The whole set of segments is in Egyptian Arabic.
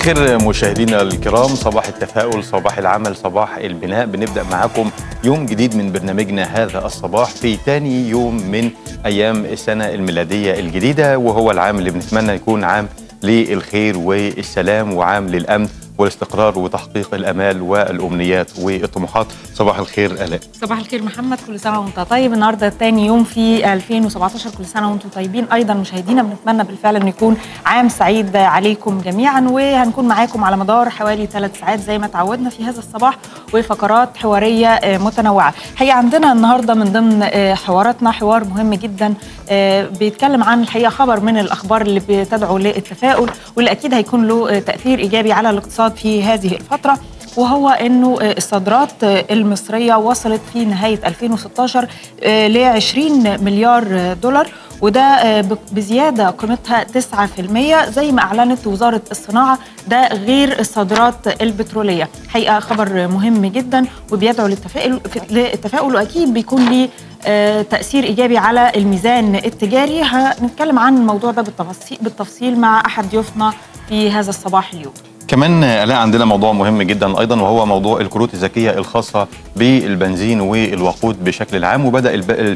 الخير مشاهدينا الكرام صباح التفاؤل صباح العمل صباح البناء بنبدأ معاكم يوم جديد من برنامجنا هذا الصباح في تاني يوم من أيام السنة الميلادية الجديدة وهو العام اللي بنتمنى يكون عام للخير والسلام وعام للأمن والاستقرار وتحقيق الامال والامنيات والطموحات صباح الخير الاء صباح الخير محمد كل سنه وانت طيب النهارده تاني يوم في 2017 كل سنه وانتم طيبين ايضا مشاهدينا بنتمنى بالفعل انه يكون عام سعيد عليكم جميعا وهنكون معاكم على مدار حوالي ثلاث ساعات زي ما تعودنا في هذا الصباح وفقرات حواريه متنوعه هي عندنا النهارده من ضمن حواراتنا حوار مهم جدا بيتكلم عن الحقيقه خبر من الاخبار اللي بتدعو للتفاؤل واللي اكيد هيكون له تاثير ايجابي على الاقتصاد في هذه الفتره وهو انه الصادرات المصريه وصلت في نهايه 2016 ل 20 مليار دولار وده بزياده قيمتها 9% زي ما اعلنت وزاره الصناعه ده غير الصادرات البتروليه حقيقه خبر مهم جدا وبيدعو للتفاؤل للتفاؤل واكيد بيكون ليه تاثير ايجابي على الميزان التجاري هنتكلم عن الموضوع ده بالتفاصيل بالتفصيل مع احد ضيوفنا في هذا الصباح اليوم كمان الاء عندنا موضوع مهم جدا ايضا وهو موضوع الكروت الذكيه الخاصه بالبنزين والوقود بشكل عام وبدا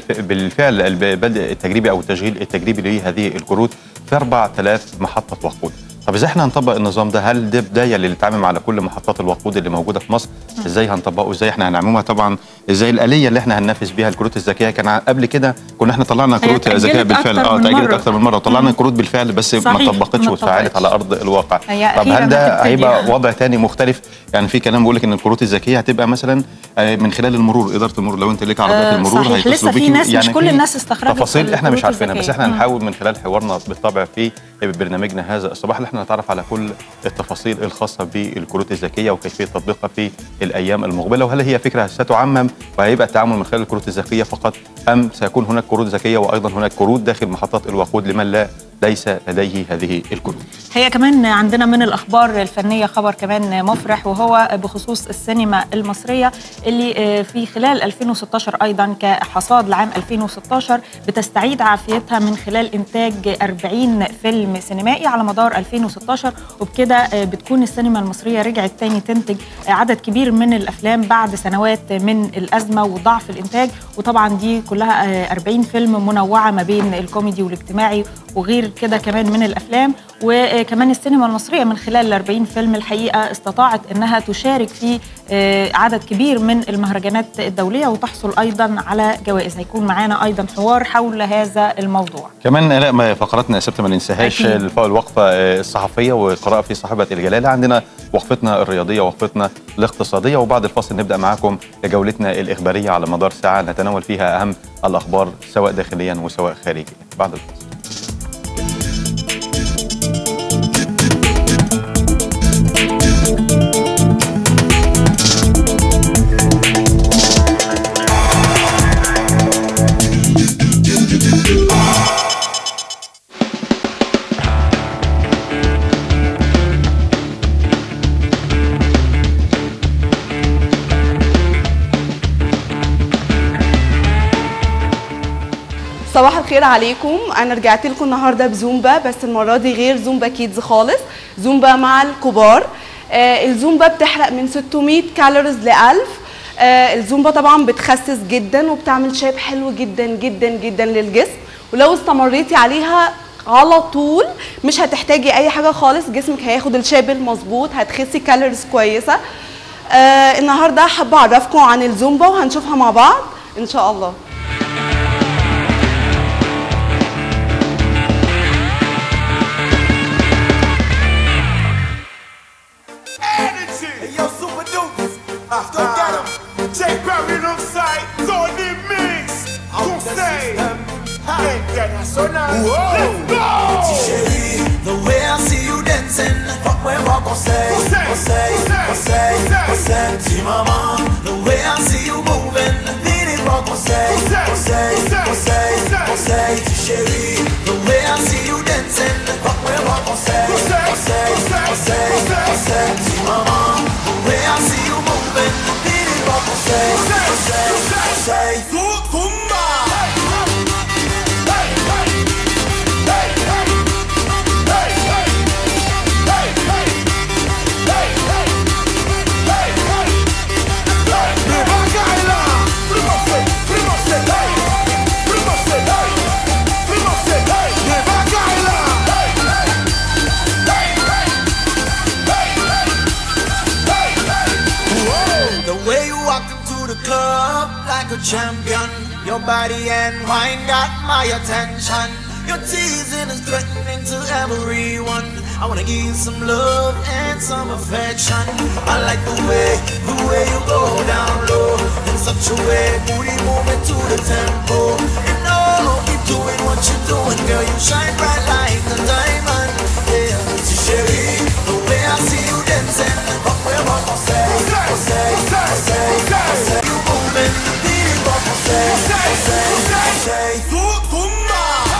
بالفعل البدء التجريبي او التشغيل التجريبي لهذه الكروت في 4000 محطه وقود طب ازاي احنا هنطبق النظام ده هل ده بدايه للتعامل على كل محطات الوقود اللي موجوده في مصر ازاي هنطبقه ازاي احنا هنعممها طبعا ازاي الاليه اللي احنا هننفذ بيها الكروت الذكيه كان قبل كده كنا احنا طلعنا كروت ذكيه بالفعل اه تاجلت اكتر من مره وطلعنا كروت بالفعل بس صحيح. ما طبقتش واتفعلت على ارض الواقع طب هل ده هيبقى وضع تاني مختلف يعني في كلام بيقول لك ان الكروت الذكيه هتبقى مثلا من خلال المرور اداره المرور لو انت ليك عربيات آه المرور صحيح لسه في ناس يعني مش كل الناس استخرجت تفاصيل احنا مش عارفينها بس احنا هنحاول من خلال حوارنا بالطبع في برنامجنا هذا الصباح اللي احنا نتعرف على كل التفاصيل الخاصه بالكروت الذكيه وكيفيه تطبيقها في الايام المقبله وهل هي فكره ستعمم وهيبقى التعامل من خلال الكروت الذكيه فقط ام سيكون هناك كروت ذكيه وايضا هناك كروت داخل محطات الوقود لمن لا ليس لديه هذه الكروت هي كمان عندنا من الاخبار الفنيه خبر كمان مفرح وهو بخصوص السينما المصريه اللي في خلال 2016 ايضا كحصاد لعام 2016 بتستعيد عافيتها من خلال انتاج 40 فيلم سينمائي على مدار 2016 وبكده بتكون السينما المصريه رجعت تاني تنتج عدد كبير من الافلام بعد سنوات من الازمه وضعف الانتاج وطبعا دي كلها 40 فيلم منوعه ما بين الكوميدي والاجتماعي وغير كده كمان من الافلام وكمان السينما المصريه من خلال ال 40 فيلم الحقيقه استطاعت انها تشارك في عدد كبير من المهرجانات الدوليه وتحصل ايضا على جوائز هيكون معانا ايضا حوار حول هذا الموضوع كمان لا فقراتنا يا سبت ما ننساهاش الوقفه الصحفيه وقراءه في صاحبه الجلاله عندنا وقفتنا الرياضيه وقفتنا الاقتصاديه وبعد الفاصل نبدا معاكم جولتنا الاخباريه على مدار ساعه نتناول فيها اهم الاخبار سواء داخليا وسواء خارجيا بعد الفاصل صباح الخير عليكم انا رجعت لكم النهارده بزومبا بس المره دي غير زومبا كيدز خالص زومبا مع الكبار آه الزومبا بتحرق من 600 كالوريز ل 1000 آه الزومبا طبعا بتخسس جدا وبتعمل شيب حلو جدا جدا جدا للجسم ولو استمريتي عليها على طول مش هتحتاجي اي حاجه خالص جسمك هياخد الشيب المظبوط هتخسي كالوريز كويسه آه النهارده حابه اعرفكم عن الزومبا وهنشوفها مع بعض ان شاء الله After get him, Jay Perry alongside Tony Mix. Conseil international. Let's go! Chérie, the way I see you dancing, fuck where walk conseil, conseil, conseil, conseil. See maman, the way I see you moving, need it walk conseil, conseil, conseil, conseil. Chérie, the way I see you dancing, fuck where walk conseil, conseil, conseil, conseil. See maman, the way I see you moving, need it walk conseil, conseil, conseil. Zumba! up like a champion. Your body and wine got my attention. Your teasing is threatening to everyone. I wanna give you some love and some affection. I like the way, the way you go down low in such a way, booty moving to the tempo. You know, keep doing what you're doing, girl. You shine bright like a diamond. Yeah, si chérie, the way I see you dancing, fuck with what I say, I say, I say, I say, you moving, feeling what I say, I say, I say. Zumba.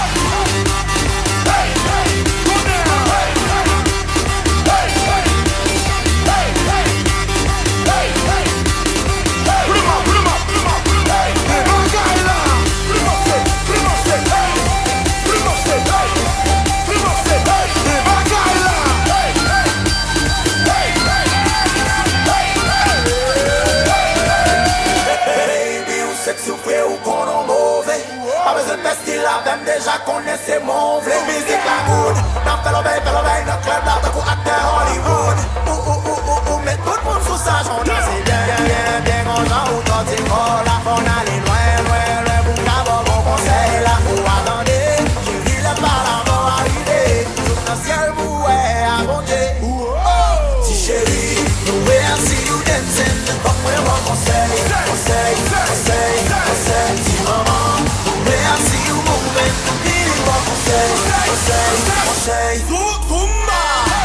Hey, hey, go down. Hey, hey, hey, hey, hey, hey, hey. Put 'em up, put 'em up, put 'em up. Hey, hey, Magaila. Put 'em up, say, put 'em up, say, hey. Put 'em up, say, hey. Put 'em up, say, hey. Hey, Magaila. Hey, hey, hey, hey, hey. Baby, o sexo fait ou qu'on en mauvais Pas besoin de tester la même déjà connaissez mon vrai Musique la good Now fellow bay, fellow bay, notre club là, t'as coup acteur Hollywood Ouh, ouh, ouh, ouh, ouh, mais tout le monde sous sa j'en ai C'est bien, bien, bien, bien, quand j'en ou quand tu crois La faut aller loin, loin, loin, pour qu'avoir bon conseil Là, où attendez, j'ai vu le paravent arriver Tout le ciel boué à bon Dieu Oh, si chérie, the way I see you dancing Fuck with what I say, I say, I say, I say Si maman, the way I see you moving Feeling what I say, I say, I say Zumba.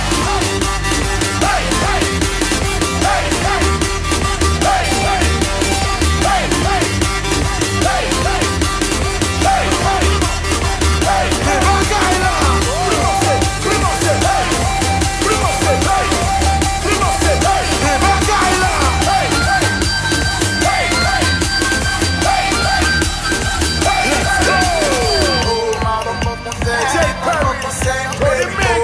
Hey, hey, hey, hey, hey, hey, hey, hey, hey, hey, hey, hey, hey, hey, Magaila. Put 'em up, say, put 'em up, say, hey. Put 'em up, say, hey. Put 'em up, say, hey. Hey, Magaila. Hey, hey, hey, hey, hey, hey, hey, let's go. J. Perry, for the mix.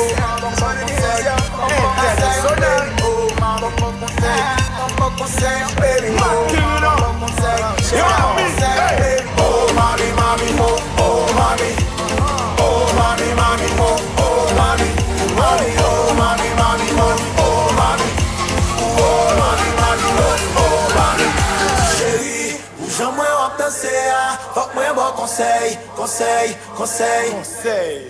Chérie, ou jamais on va danser, ah. Fuck moi, bon conseil, conseil, conseil. Say.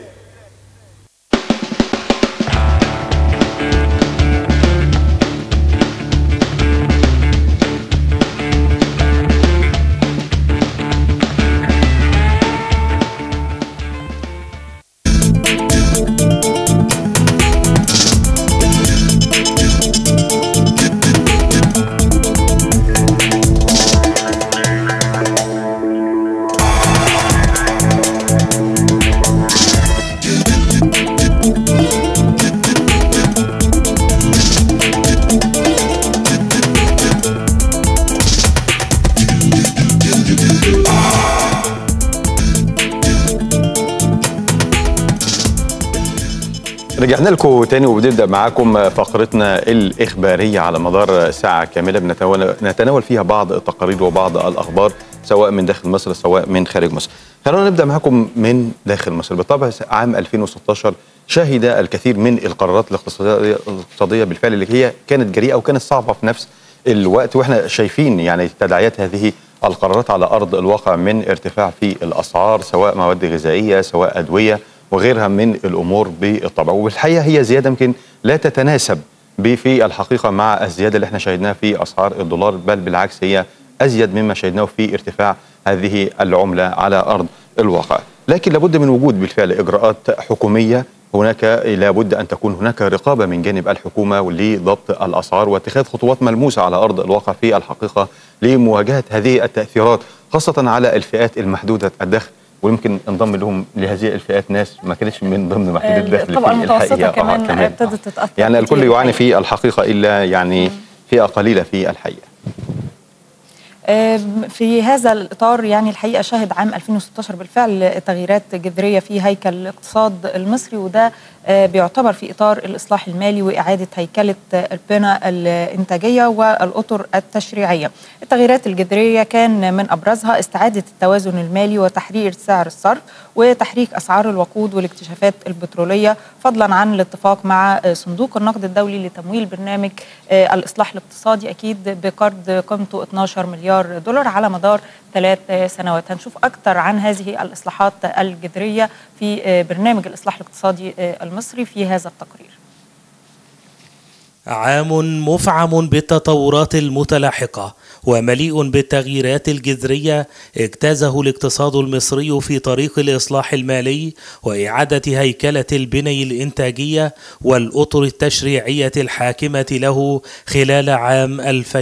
رجعنا لكم تاني وبنبدا معاكم فقرتنا الاخباريه على مدار ساعه كامله بنتناول نتناول فيها بعض التقارير وبعض الاخبار سواء من داخل مصر سواء من خارج مصر. خلونا نبدا معاكم من داخل مصر بالطبع عام 2016 شهد الكثير من القرارات الاقتصاديه الاقتصاديه بالفعل اللي هي كانت جريئه وكانت صعبه في نفس الوقت واحنا شايفين يعني تداعيات هذه القرارات على ارض الواقع من ارتفاع في الاسعار سواء مواد غذائيه سواء ادويه وغيرها من الامور بالطبع والحقيقه هي زياده يمكن لا تتناسب ب- في الحقيقه مع الزياده اللي احنا شاهدناها في اسعار الدولار بل بالعكس هي ازيد مما شاهدناه في ارتفاع هذه العمله على ارض الواقع لكن لابد من وجود بالفعل اجراءات حكوميه هناك لابد ان تكون هناك رقابه من جانب الحكومه لضبط الاسعار واتخاذ خطوات ملموسه على ارض الواقع في الحقيقه لمواجهه هذه التاثيرات خاصه على الفئات المحدوده الدخل ويمكن انضم لهم لهذه الفئات ناس ما كانتش من ضمن محدود الدخل الطبقة في المتوسطة الحقيقة. كمان ابتدت تتأثر يعني الكل كتير يعاني الحقيقة. في الحقيقه الا يعني فئه قليله في الحقيقه آم، في هذا الإطار يعني الحقيقة شهد عام 2016 بالفعل تغييرات جذرية في هيكل الاقتصاد المصري وده آه، بيعتبر في إطار الإصلاح المالي وإعادة هيكلة آه، البنى الإنتاجية والأطر التشريعية التغييرات الجذرية كان من أبرزها استعادة التوازن المالي وتحرير سعر الصرف وتحريك أسعار الوقود والاكتشافات البترولية فضلا عن الاتفاق مع آه، صندوق النقد الدولي لتمويل برنامج آه، الإصلاح الاقتصادي أكيد بقرض قيمته 12 مليار مليار دولار على مدار ثلاث سنوات هنشوف أكثر عن هذه الإصلاحات الجذرية في برنامج الإصلاح الاقتصادي المصري في هذا التقرير عام مفعم بالتطورات المتلاحقة ومليء بالتغييرات الجذرية اجتازه الاقتصاد المصري في طريق الإصلاح المالي وإعادة هيكلة البني الإنتاجية والأطر التشريعية الحاكمة له خلال عام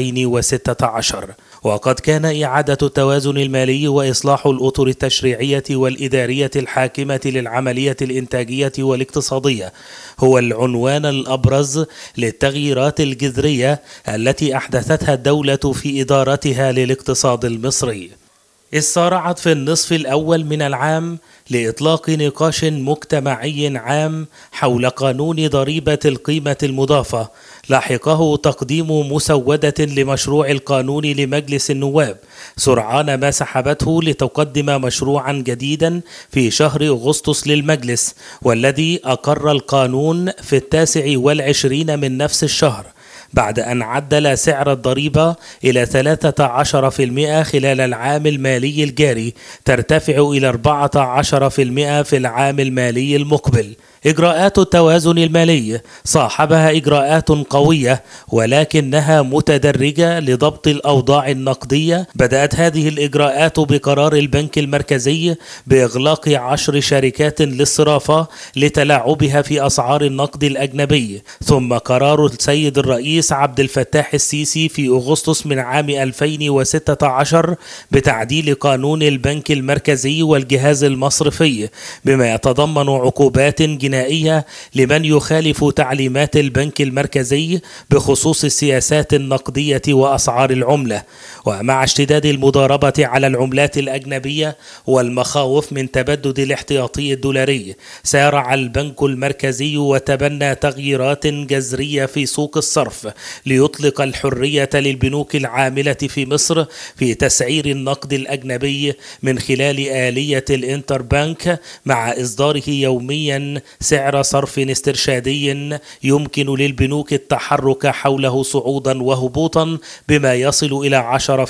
2016 وقد كان إعادة التوازن المالي وإصلاح الأطر التشريعية والإدارية الحاكمة للعملية الإنتاجية والاقتصادية هو العنوان الأبرز للتغييرات الجذرية التي أحدثتها الدولة في إدارتها للاقتصاد المصري إذ سارعت في النصف الأول من العام لإطلاق نقاش مجتمعي عام حول قانون ضريبة القيمة المضافة لاحقه تقديم مسودة لمشروع القانون لمجلس النواب سرعان ما سحبته لتقدم مشروعا جديدا في شهر أغسطس للمجلس والذي أقر القانون في التاسع والعشرين من نفس الشهر بعد أن عدل سعر الضريبة إلى 13% خلال العام المالي الجاري ترتفع إلى 14% في العام المالي المقبل إجراءات التوازن المالي صاحبها إجراءات قوية ولكنها متدرجة لضبط الأوضاع النقدية بدأت هذه الإجراءات بقرار البنك المركزي بإغلاق عشر شركات للصرافة لتلاعبها في أسعار النقد الأجنبي ثم قرار السيد الرئيس عبد الفتاح السيسي في أغسطس من عام 2016 بتعديل قانون البنك المركزي والجهاز المصرفي بما يتضمن عقوبات جنائية جنائية لمن يخالف تعليمات البنك المركزي بخصوص السياسات النقدية وأسعار العملة ومع اشتداد المضاربة على العملات الأجنبية والمخاوف من تبدد الاحتياطي الدولاري سارع البنك المركزي وتبنى تغييرات جذرية في سوق الصرف ليطلق الحرية للبنوك العاملة في مصر في تسعير النقد الأجنبي من خلال آلية الانتر بانك مع إصداره يوميا سعر صرف استرشادي يمكن للبنوك التحرك حوله صعودا وهبوطا بما يصل إلى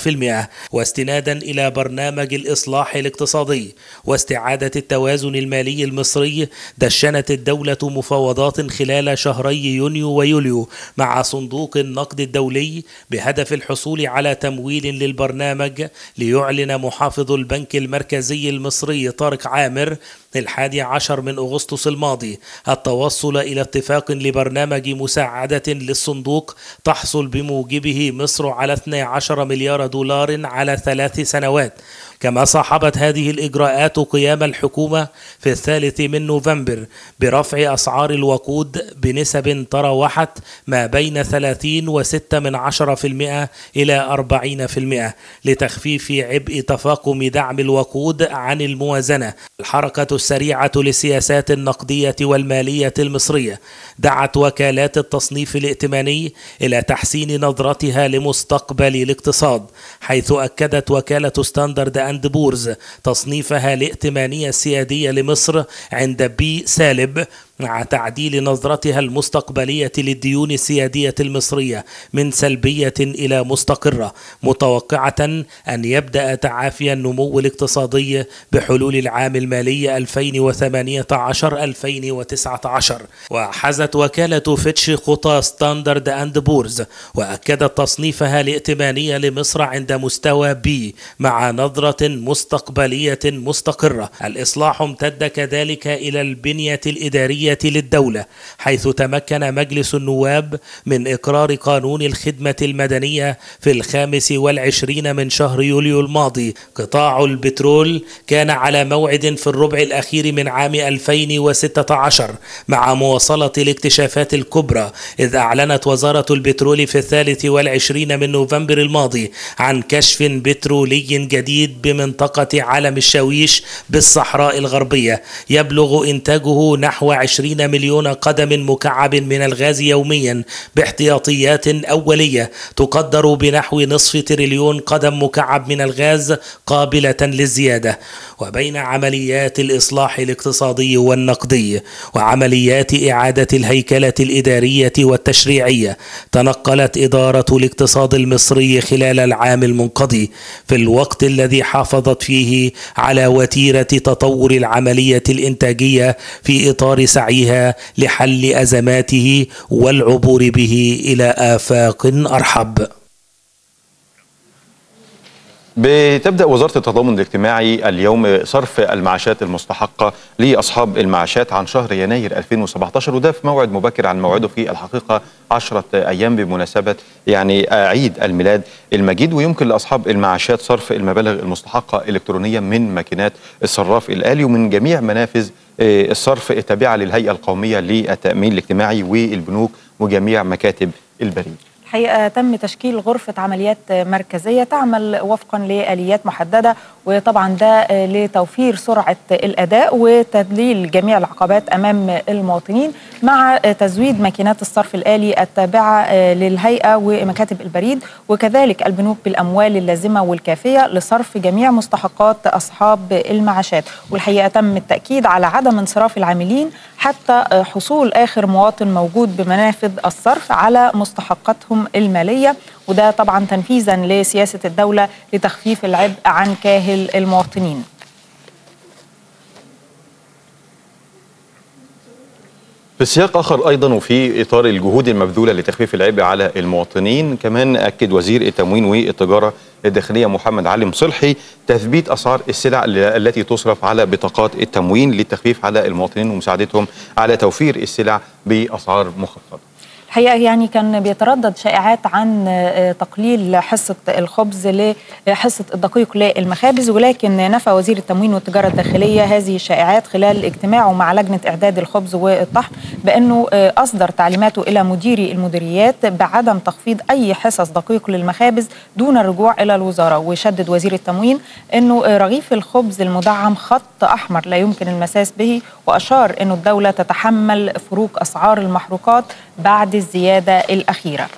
10% واستنادا إلى برنامج الإصلاح الاقتصادي واستعادة التوازن المالي المصري دشنت الدولة مفاوضات خلال شهري يونيو ويوليو مع صندوق النقد الدولي بهدف الحصول على تمويل للبرنامج ليعلن محافظ البنك المركزي المصري طارق عامر الحادي عشر من أغسطس الماضي التوصل إلى اتفاق لبرنامج مساعدة للصندوق تحصل بموجبه مصر على 12 مليار دولار على ثلاث سنوات كما صاحبت هذه الإجراءات قيام الحكومة في الثالث من نوفمبر برفع أسعار الوقود بنسب تراوحت ما بين 30 و6 من عشرة في المئة إلى 40 في المئة لتخفيف عبء تفاقم دعم الوقود عن الموازنة الحركة السريعة للسياسات النقدية والمالية المصرية دعت وكالات التصنيف الائتماني إلى تحسين نظرتها لمستقبل الاقتصاد حيث أكدت وكالة ستاندرد أند بورز تصنيفها الائتمانية السيادية لمصر عند بي سالب مع تعديل نظرتها المستقبلية للديون السيادية المصرية من سلبية إلى مستقرة متوقعة أن يبدأ تعافي النمو الاقتصادي بحلول العام المالي 2018-2019 وحزت وكالة فيتش خطى ستاندرد أند بورز وأكدت تصنيفها الائتمانية لمصر عند مستوى بي مع نظرة مستقبلية مستقرة الإصلاح امتد كذلك إلى البنية الإدارية للدولة حيث تمكن مجلس النواب من إقرار قانون الخدمة المدنية في الخامس والعشرين من شهر يوليو الماضي قطاع البترول كان على موعد في الربع الأخير من عام 2016 مع مواصلة الاكتشافات الكبرى إذ أعلنت وزارة البترول في الثالث والعشرين من نوفمبر الماضي عن كشف بترولي جديد بمنطقة علم الشاويش بالصحراء الغربية يبلغ إنتاجه نحو 20 وعشرين مليون قدم مكعب من الغاز يوميا باحتياطيات أولية تقدر بنحو نصف تريليون قدم مكعب من الغاز قابلة للزيادة وبين عمليات الإصلاح الاقتصادي والنقدي وعمليات إعادة الهيكلة الإدارية والتشريعية تنقلت إدارة الاقتصاد المصري خلال العام المنقضي في الوقت الذي حافظت فيه على وتيرة تطور العملية الإنتاجية في إطار سعيها لحل أزماته والعبور به إلى آفاق أرحب بتبدأ وزارة التضامن الاجتماعي اليوم صرف المعاشات المستحقة لأصحاب المعاشات عن شهر يناير 2017 وده في موعد مبكر عن موعده في الحقيقة عشرة أيام بمناسبة يعني عيد الميلاد المجيد ويمكن لأصحاب المعاشات صرف المبالغ المستحقة إلكترونيا من ماكينات الصراف الآلي ومن جميع منافذ آه، الصرف التابعة للهيئة القومية للتأمين الاجتماعي والبنوك وجميع مكاتب البريد الحقيقه تم تشكيل غرفه عمليات مركزيه تعمل وفقا لاليات محدده وطبعا ده لتوفير سرعه الاداء وتذليل جميع العقبات امام المواطنين مع تزويد ماكينات الصرف الالي التابعه للهيئه ومكاتب البريد وكذلك البنوك بالاموال اللازمه والكافيه لصرف جميع مستحقات اصحاب المعاشات والحقيقه تم التاكيد على عدم انصراف العاملين حتى حصول اخر مواطن موجود بمنافذ الصرف على مستحقاتهم الماليه وده طبعا تنفيذا لسياسه الدوله لتخفيف العبء عن كاهل المواطنين. في سياق اخر ايضا وفي اطار الجهود المبذوله لتخفيف العبء على المواطنين كمان اكد وزير التموين والتجاره الداخليه محمد علي مصلحي تثبيت اسعار السلع التي تصرف على بطاقات التموين للتخفيف على المواطنين ومساعدتهم على توفير السلع باسعار مخفضه. الحقيقه يعني كان بيتردد شائعات عن تقليل حصه الخبز لحصه الدقيق للمخابز ولكن نفى وزير التموين والتجاره الداخليه هذه الشائعات خلال اجتماعه مع لجنه اعداد الخبز والطحن بانه اصدر تعليماته الى مديري المديريات بعدم تخفيض اي حصص دقيق للمخابز دون الرجوع الى الوزاره وشدد وزير التموين انه رغيف الخبز المدعم خط احمر لا يمكن المساس به واشار انه الدوله تتحمل فروق اسعار المحروقات بعد الزيادة الأخيرة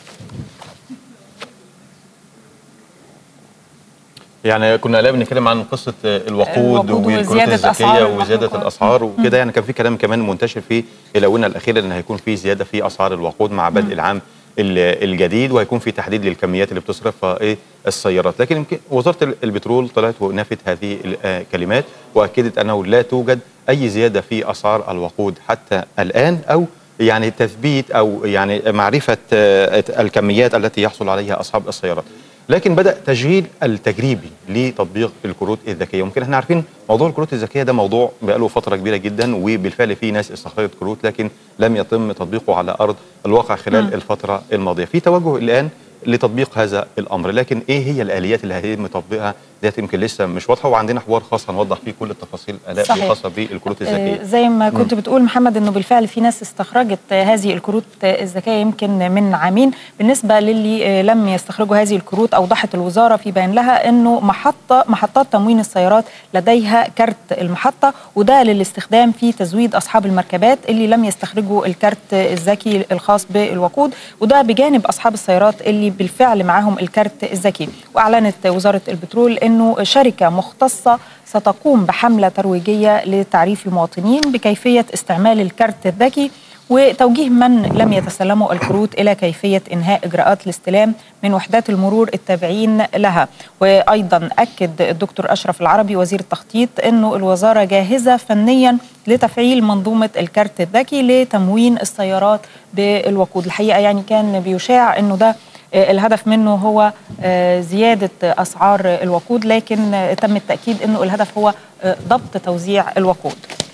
يعني كنا لا بنتكلم عن قصه الوقود الوقود والكروت وزيادة الذكيه أسعار وزياده المحروقات. الاسعار وكده يعني كان في كلام كمان منتشر في الاونه الاخيره ان هيكون في زياده في اسعار الوقود مع بدء العام ال- الجديد وهيكون في تحديد للكميات اللي بتصرفها ايه السيارات لكن يمكن وزاره البترول طلعت ونفت هذه الكلمات واكدت انه لا توجد اي زياده في اسعار الوقود حتى الان او يعني تثبيت او يعني معرفه آه، الكميات التي يحصل عليها اصحاب السيارات لكن بدا تشغيل التجريبي لتطبيق الكروت الذكيه يمكن احنا عارفين موضوع الكروت الذكيه ده موضوع بقاله فتره كبيره جدا وبالفعل في ناس استخرجت كروت لكن لم يتم تطبيقه على ارض الواقع خلال مم. الفتره الماضيه في توجه الان لتطبيق هذا الامر لكن ايه هي الاليات اللي هيتم تطبيقها ديت يمكن لسه مش واضحه وعندنا حوار خاص هنوضح فيه كل التفاصيل الاء صحيح. الخاصه بالكروت الذكيه آه، زي ما كنت بتقول محمد انه بالفعل في ناس استخرجت آه، هذه الكروت آه، الذكيه يمكن من عامين بالنسبه للي آه، لم يستخرجوا هذه الكروت اوضحت الوزاره في بيان لها انه محطه محطات تموين السيارات لديها كارت المحطه وده للاستخدام في تزويد اصحاب المركبات اللي لم يستخرجوا الكارت الذكي الخاص بالوقود وده بجانب اصحاب السيارات اللي بالفعل معاهم الكارت الذكي واعلنت وزاره البترول انه شركه مختصه ستقوم بحمله ترويجيه لتعريف المواطنين بكيفيه استعمال الكارت الذكي وتوجيه من لم يتسلموا الكروت الى كيفيه انهاء اجراءات الاستلام من وحدات المرور التابعين لها وايضا اكد الدكتور اشرف العربي وزير التخطيط انه الوزاره جاهزه فنيا لتفعيل منظومه الكارت الذكي لتموين السيارات بالوقود الحقيقه يعني كان بيشاع انه ده آه، الهدف منه هو آه، زيادة أسعار الوقود لكن آه، تم التأكيد أنه الهدف هو آه، ضبط توزيع الوقود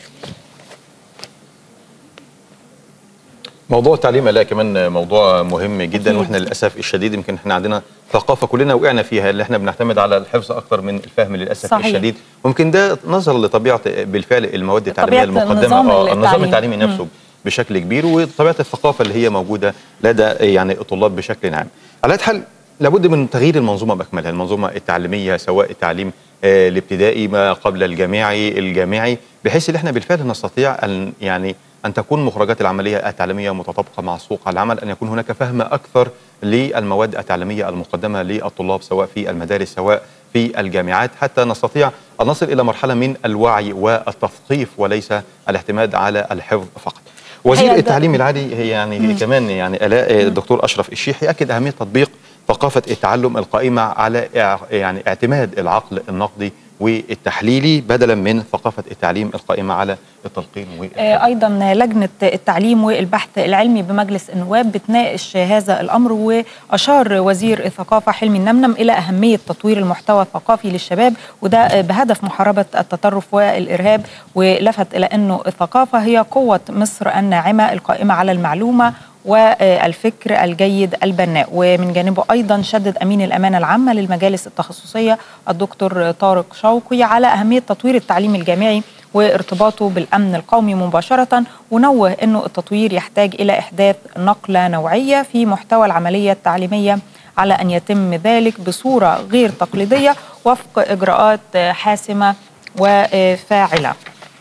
موضوع التعليم لا كمان موضوع مهم جدا أكيد. واحنا للاسف الشديد يمكن احنا عندنا ثقافه كلنا وقعنا فيها اللي احنا بنعتمد على الحفظ اكثر من الفهم للاسف صحيح. الشديد ويمكن ده نظرا لطبيعه بالفعل المواد التعليميه طبيعة المقدمه النظام آه، النظام التعليمي. التعليمي نفسه مم. بشكل كبير وطبيعه الثقافه اللي هي موجوده لدى يعني الطلاب بشكل عام على أي حال لابد من تغيير المنظومه باكملها المنظومه التعليميه سواء التعليم آه، الابتدائي ما قبل الجامعي الجامعي بحيث ان احنا بالفعل نستطيع ان يعني ان تكون مخرجات العمليه التعليميه متطابقه مع سوق العمل ان يكون هناك فهم اكثر للمواد التعليميه المقدمه للطلاب سواء في المدارس سواء في الجامعات حتى نستطيع ان نصل الى مرحله من الوعي والتثقيف وليس الاعتماد على الحفظ فقط وزير هي ده- التعليم العالي هي يعني كمان يعني الاء الدكتور اشرف الشيحي اكد اهميه تطبيق ثقافه التعلم القائمه على إع- يعني اعتماد العقل النقدي والتحليلي بدلا من ثقافه التعليم القائمه على التلقين والحفظ. آه، ايضا لجنه التعليم والبحث العلمي بمجلس النواب بتناقش هذا الامر واشار وزير الثقافه حلمي النمنم الى اهميه تطوير المحتوى الثقافي للشباب وده آه، بهدف محاربه التطرف والارهاب ولفت الى انه الثقافه هي قوه مصر الناعمه القائمه على المعلومه والفكر الجيد البناء ومن جانبه ايضا شدد امين الامانه العامه للمجالس التخصصيه الدكتور طارق شوقي على اهميه تطوير التعليم الجامعي وارتباطه بالامن القومي مباشره ونوه انه التطوير يحتاج الى احداث نقله نوعيه في محتوى العمليه التعليميه على ان يتم ذلك بصوره غير تقليديه وفق اجراءات حاسمه وفاعله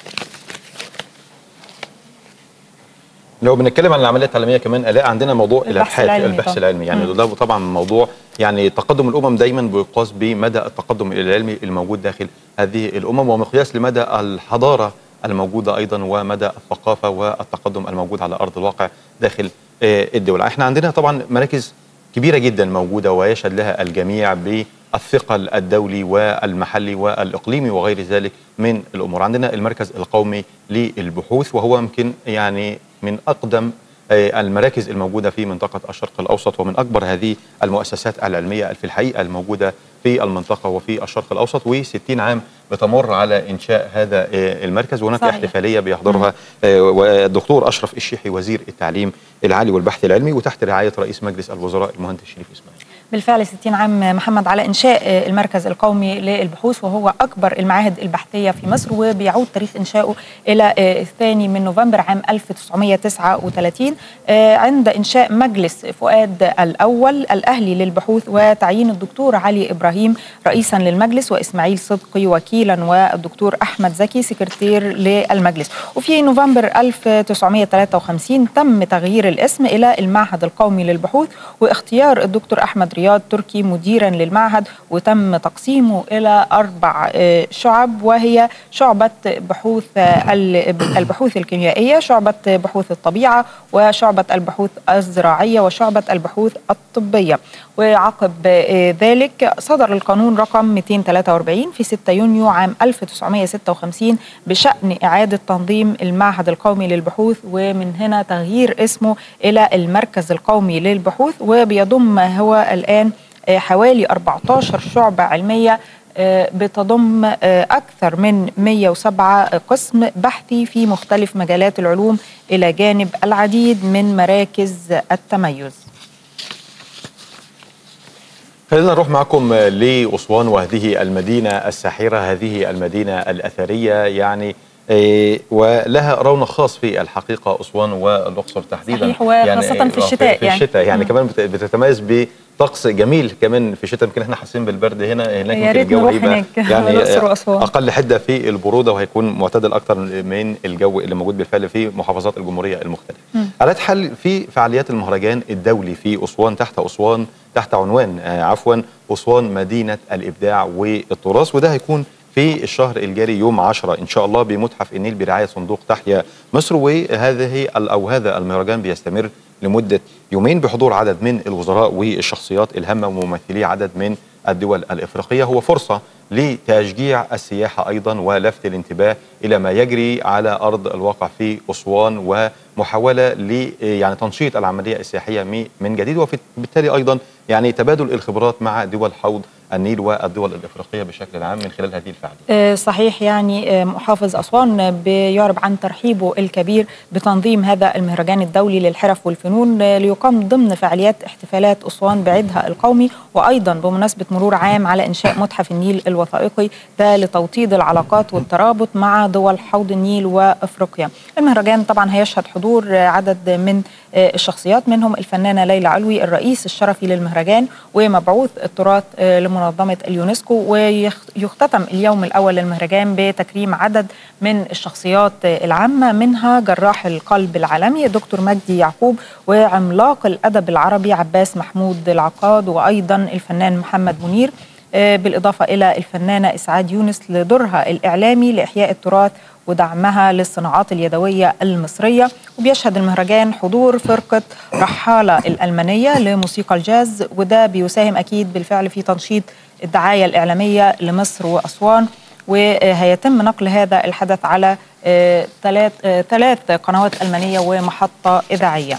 لو بنتكلم عن العمليه التعليميه كمان الاء عندنا موضوع البحث الابحاث العلمي البحث طبعاً. العلمي يعني مم. ده طبعا موضوع يعني تقدم الامم دايما بيقاس بمدى التقدم العلمي الموجود داخل هذه الامم ومقياس لمدى الحضاره الموجوده ايضا ومدى الثقافه والتقدم الموجود على ارض الواقع داخل آه، الدول احنا عندنا طبعا مراكز كبيره جدا موجوده ويشهد لها الجميع بالثقل الدولي والمحلي والاقليمي وغير ذلك من الامور عندنا المركز القومي للبحوث وهو يمكن يعني من اقدم آه، المراكز الموجوده في منطقه الشرق الاوسط ومن اكبر هذه المؤسسات العلميه في الحقيقه الموجوده في المنطقه وفي الشرق الاوسط و60 عام بتمر على انشاء هذا آه، المركز وهناك صحيح. احتفاليه بيحضرها آه، والدكتور اشرف الشيحي وزير التعليم العالي والبحث العلمي وتحت رعايه رئيس مجلس الوزراء المهندس شريف اسماعيل بالفعل 60 عام محمد على انشاء المركز القومي للبحوث وهو اكبر المعاهد البحثيه في مصر وبيعود تاريخ انشائه الى الثاني من نوفمبر عام 1939 عند انشاء مجلس فؤاد الاول الاهلي للبحوث وتعيين الدكتور علي ابراهيم رئيسا للمجلس واسماعيل صدقي وكيلا والدكتور احمد زكي سكرتير للمجلس وفي نوفمبر 1953 تم تغيير الاسم الى المعهد القومي للبحوث واختيار الدكتور احمد رياض تركي مديرا للمعهد وتم تقسيمه الى اربع آه، شعب وهي شعبه بحوث آه، ال- البحوث الكيميائيه شعبه بحوث الطبيعه وشعبه البحوث الزراعيه وشعبه البحوث الطبيه وعقب آه، ذلك صدر القانون رقم 243 في 6 يونيو عام 1956 بشأن إعادة تنظيم المعهد القومي للبحوث ومن هنا تغيير اسمه إلى المركز القومي للبحوث وبيضم هو الآن آه، حوالي 14 شعبة علمية آه، بتضم آه، أكثر من 107 قسم بحثي في مختلف مجالات العلوم إلى جانب العديد من مراكز التميز خلينا نروح معكم لأسوان وهذه المدينة الساحرة هذه المدينة الأثرية يعني إيه، ولها رونق خاص في الحقيقة أسوان والأقصر تحديدا صحيح، وخاصة في آه، الشتاء في, يعني. في الشتاء يعني مم. كمان بت- بتتميز بطقس جميل كمان في الشتاء يمكن احنا حاسين بالبرد هنا هناك يا يمكن ريت الجو نروح هيبقى هناك، يعني الأقصر آه، وأسوان. أقل حدة في البرودة وهيكون معتدل أكتر من الجو اللي موجود بالفعل في محافظات الجمهورية المختلفة على أي حال في فعاليات المهرجان الدولي في أسوان تحت أسوان تحت عنوان آه، عفوا أسوان مدينة الإبداع والتراث وده هيكون في الشهر الجاري يوم 10 ان شاء الله بمتحف النيل برعايه صندوق تحيا مصر وهذه ال- او هذا المهرجان بيستمر لمده يومين بحضور عدد من الوزراء والشخصيات الهامه وممثلي عدد من الدول الافريقيه هو فرصه لتشجيع السياحه ايضا ولفت الانتباه الى ما يجري على ارض الواقع في اسوان ومحاوله ل يعني تنشيط العمليه السياحيه مي- من جديد وبالتالي ايضا يعني تبادل الخبرات مع دول حوض النيل والدول الافريقيه بشكل عام من خلال هذه الفعاليات. آه، صحيح يعني آه، محافظ أسوان آه، بيعرب عن ترحيبه الكبير بتنظيم هذا المهرجان الدولي للحرف والفنون آه، ليقام ضمن فعاليات احتفالات أسوان بعيدها القومي وأيضا بمناسبة مرور عام على إنشاء متحف النيل الوثائقي ده لتوطيد العلاقات والترابط مع دول حوض النيل وأفريقيا المهرجان طبعا هيشهد حضور آه، عدد من آه، الشخصيات منهم الفنانة ليلى علوي الرئيس الشرفي للمهرجان ومبعوث التراث آه، لمنظمة اليونسكو ويختتم اليوم الأول للمهرجان بتكريم عدد من الشخصيات آه، العامة منها جراح القلب العالمي دكتور مجدي يعقوب وعملاق الأدب العربي عباس محمود العقاد وأيضا الفنان محمد منير آه، بالإضافة إلى الفنانة إسعاد يونس لدورها الإعلامي لإحياء التراث ودعمها للصناعات اليدوية المصرية وبيشهد المهرجان حضور فرقة رحالة الألمانية لموسيقى الجاز وده بيساهم أكيد بالفعل في تنشيط الدعاية الإعلامية لمصر وأسوان وهيتم نقل هذا الحدث على آه، ثلاث آه، ثلاث قنوات ألمانية ومحطة إذاعية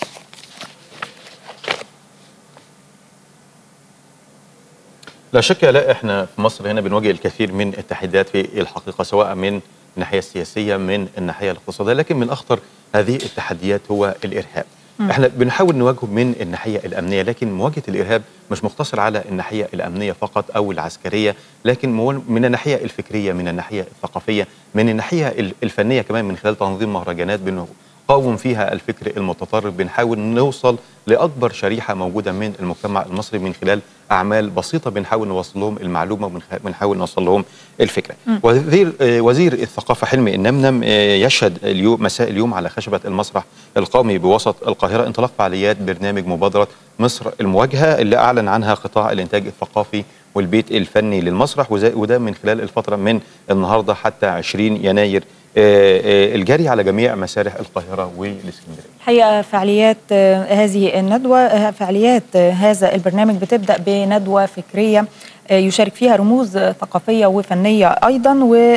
لا شك لا احنا في مصر هنا بنواجه الكثير من التحديات في الحقيقه سواء من الناحيه السياسيه من الناحيه الاقتصاديه لكن من اخطر هذه التحديات هو الارهاب. احنا بنحاول نواجهه من الناحيه الامنيه لكن مواجهه الارهاب مش مقتصر على الناحيه الامنيه فقط او العسكريه لكن مو- من الناحيه الفكريه من الناحيه الثقافيه من الناحيه ال- الفنيه كمان من خلال تنظيم مهرجانات بنقاوم فيها الفكر المتطرف بنحاول نوصل لاكبر شريحه موجوده من المجتمع المصري من خلال اعمال بسيطه بنحاول نوصل لهم المعلومه وبنحاول نوصل لهم الفكره. وزير آه، وزير الثقافه حلمي النمنم آه، يشهد اليوم مساء اليوم على خشبه المسرح القومي بوسط القاهره انطلاق فعاليات برنامج مبادره مصر المواجهه اللي اعلن عنها قطاع الانتاج الثقافي والبيت الفني للمسرح وزي- وده من خلال الفتره من النهارده حتى 20 يناير آه، آه، الجري على جميع مسارح القاهره والاسكندريه. الحقيقه فعاليات آه، هذه الندوه آه، فعاليات آه، هذا البرنامج بتبدا بندوه فكريه آه، يشارك فيها رموز آه، ثقافيه وفنيه ايضا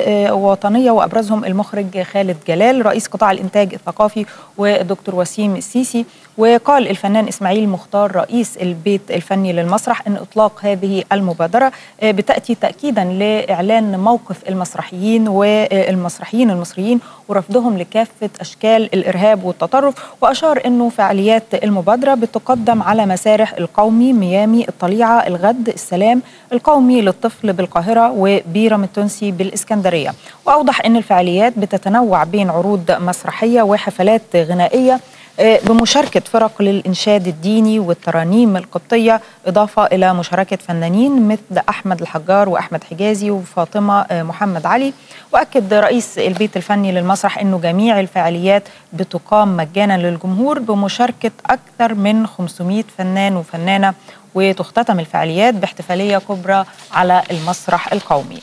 ووطنيه وابرزهم المخرج خالد جلال رئيس قطاع الانتاج الثقافي والدكتور وسيم السيسي وقال الفنان اسماعيل مختار رئيس البيت الفني للمسرح ان اطلاق هذه المبادره آه، بتاتي تاكيدا لاعلان موقف المسرحيين والمسرحيين المصريين ورفضهم لكافه اشكال الارهاب والتطرف واشار انه فعاليات المبادره بتقدم على مسارح القومي ميامي الطليعه الغد السلام القومي للطفل بالقاهره وبيرم التونسي بالاسكندريه واوضح ان الفعاليات بتتنوع بين عروض مسرحيه وحفلات غنائيه آه، بمشاركة فرق للإنشاد الديني والترانيم القبطية إضافة إلى مشاركة فنانين مثل أحمد الحجار وأحمد حجازي وفاطمة آه، محمد علي وأكد رئيس البيت الفني للمسرح أنه جميع الفعاليات بتقام مجانا للجمهور بمشاركة أكثر من 500 فنان وفنانة وتختتم الفعاليات باحتفالية كبرى على المسرح القومي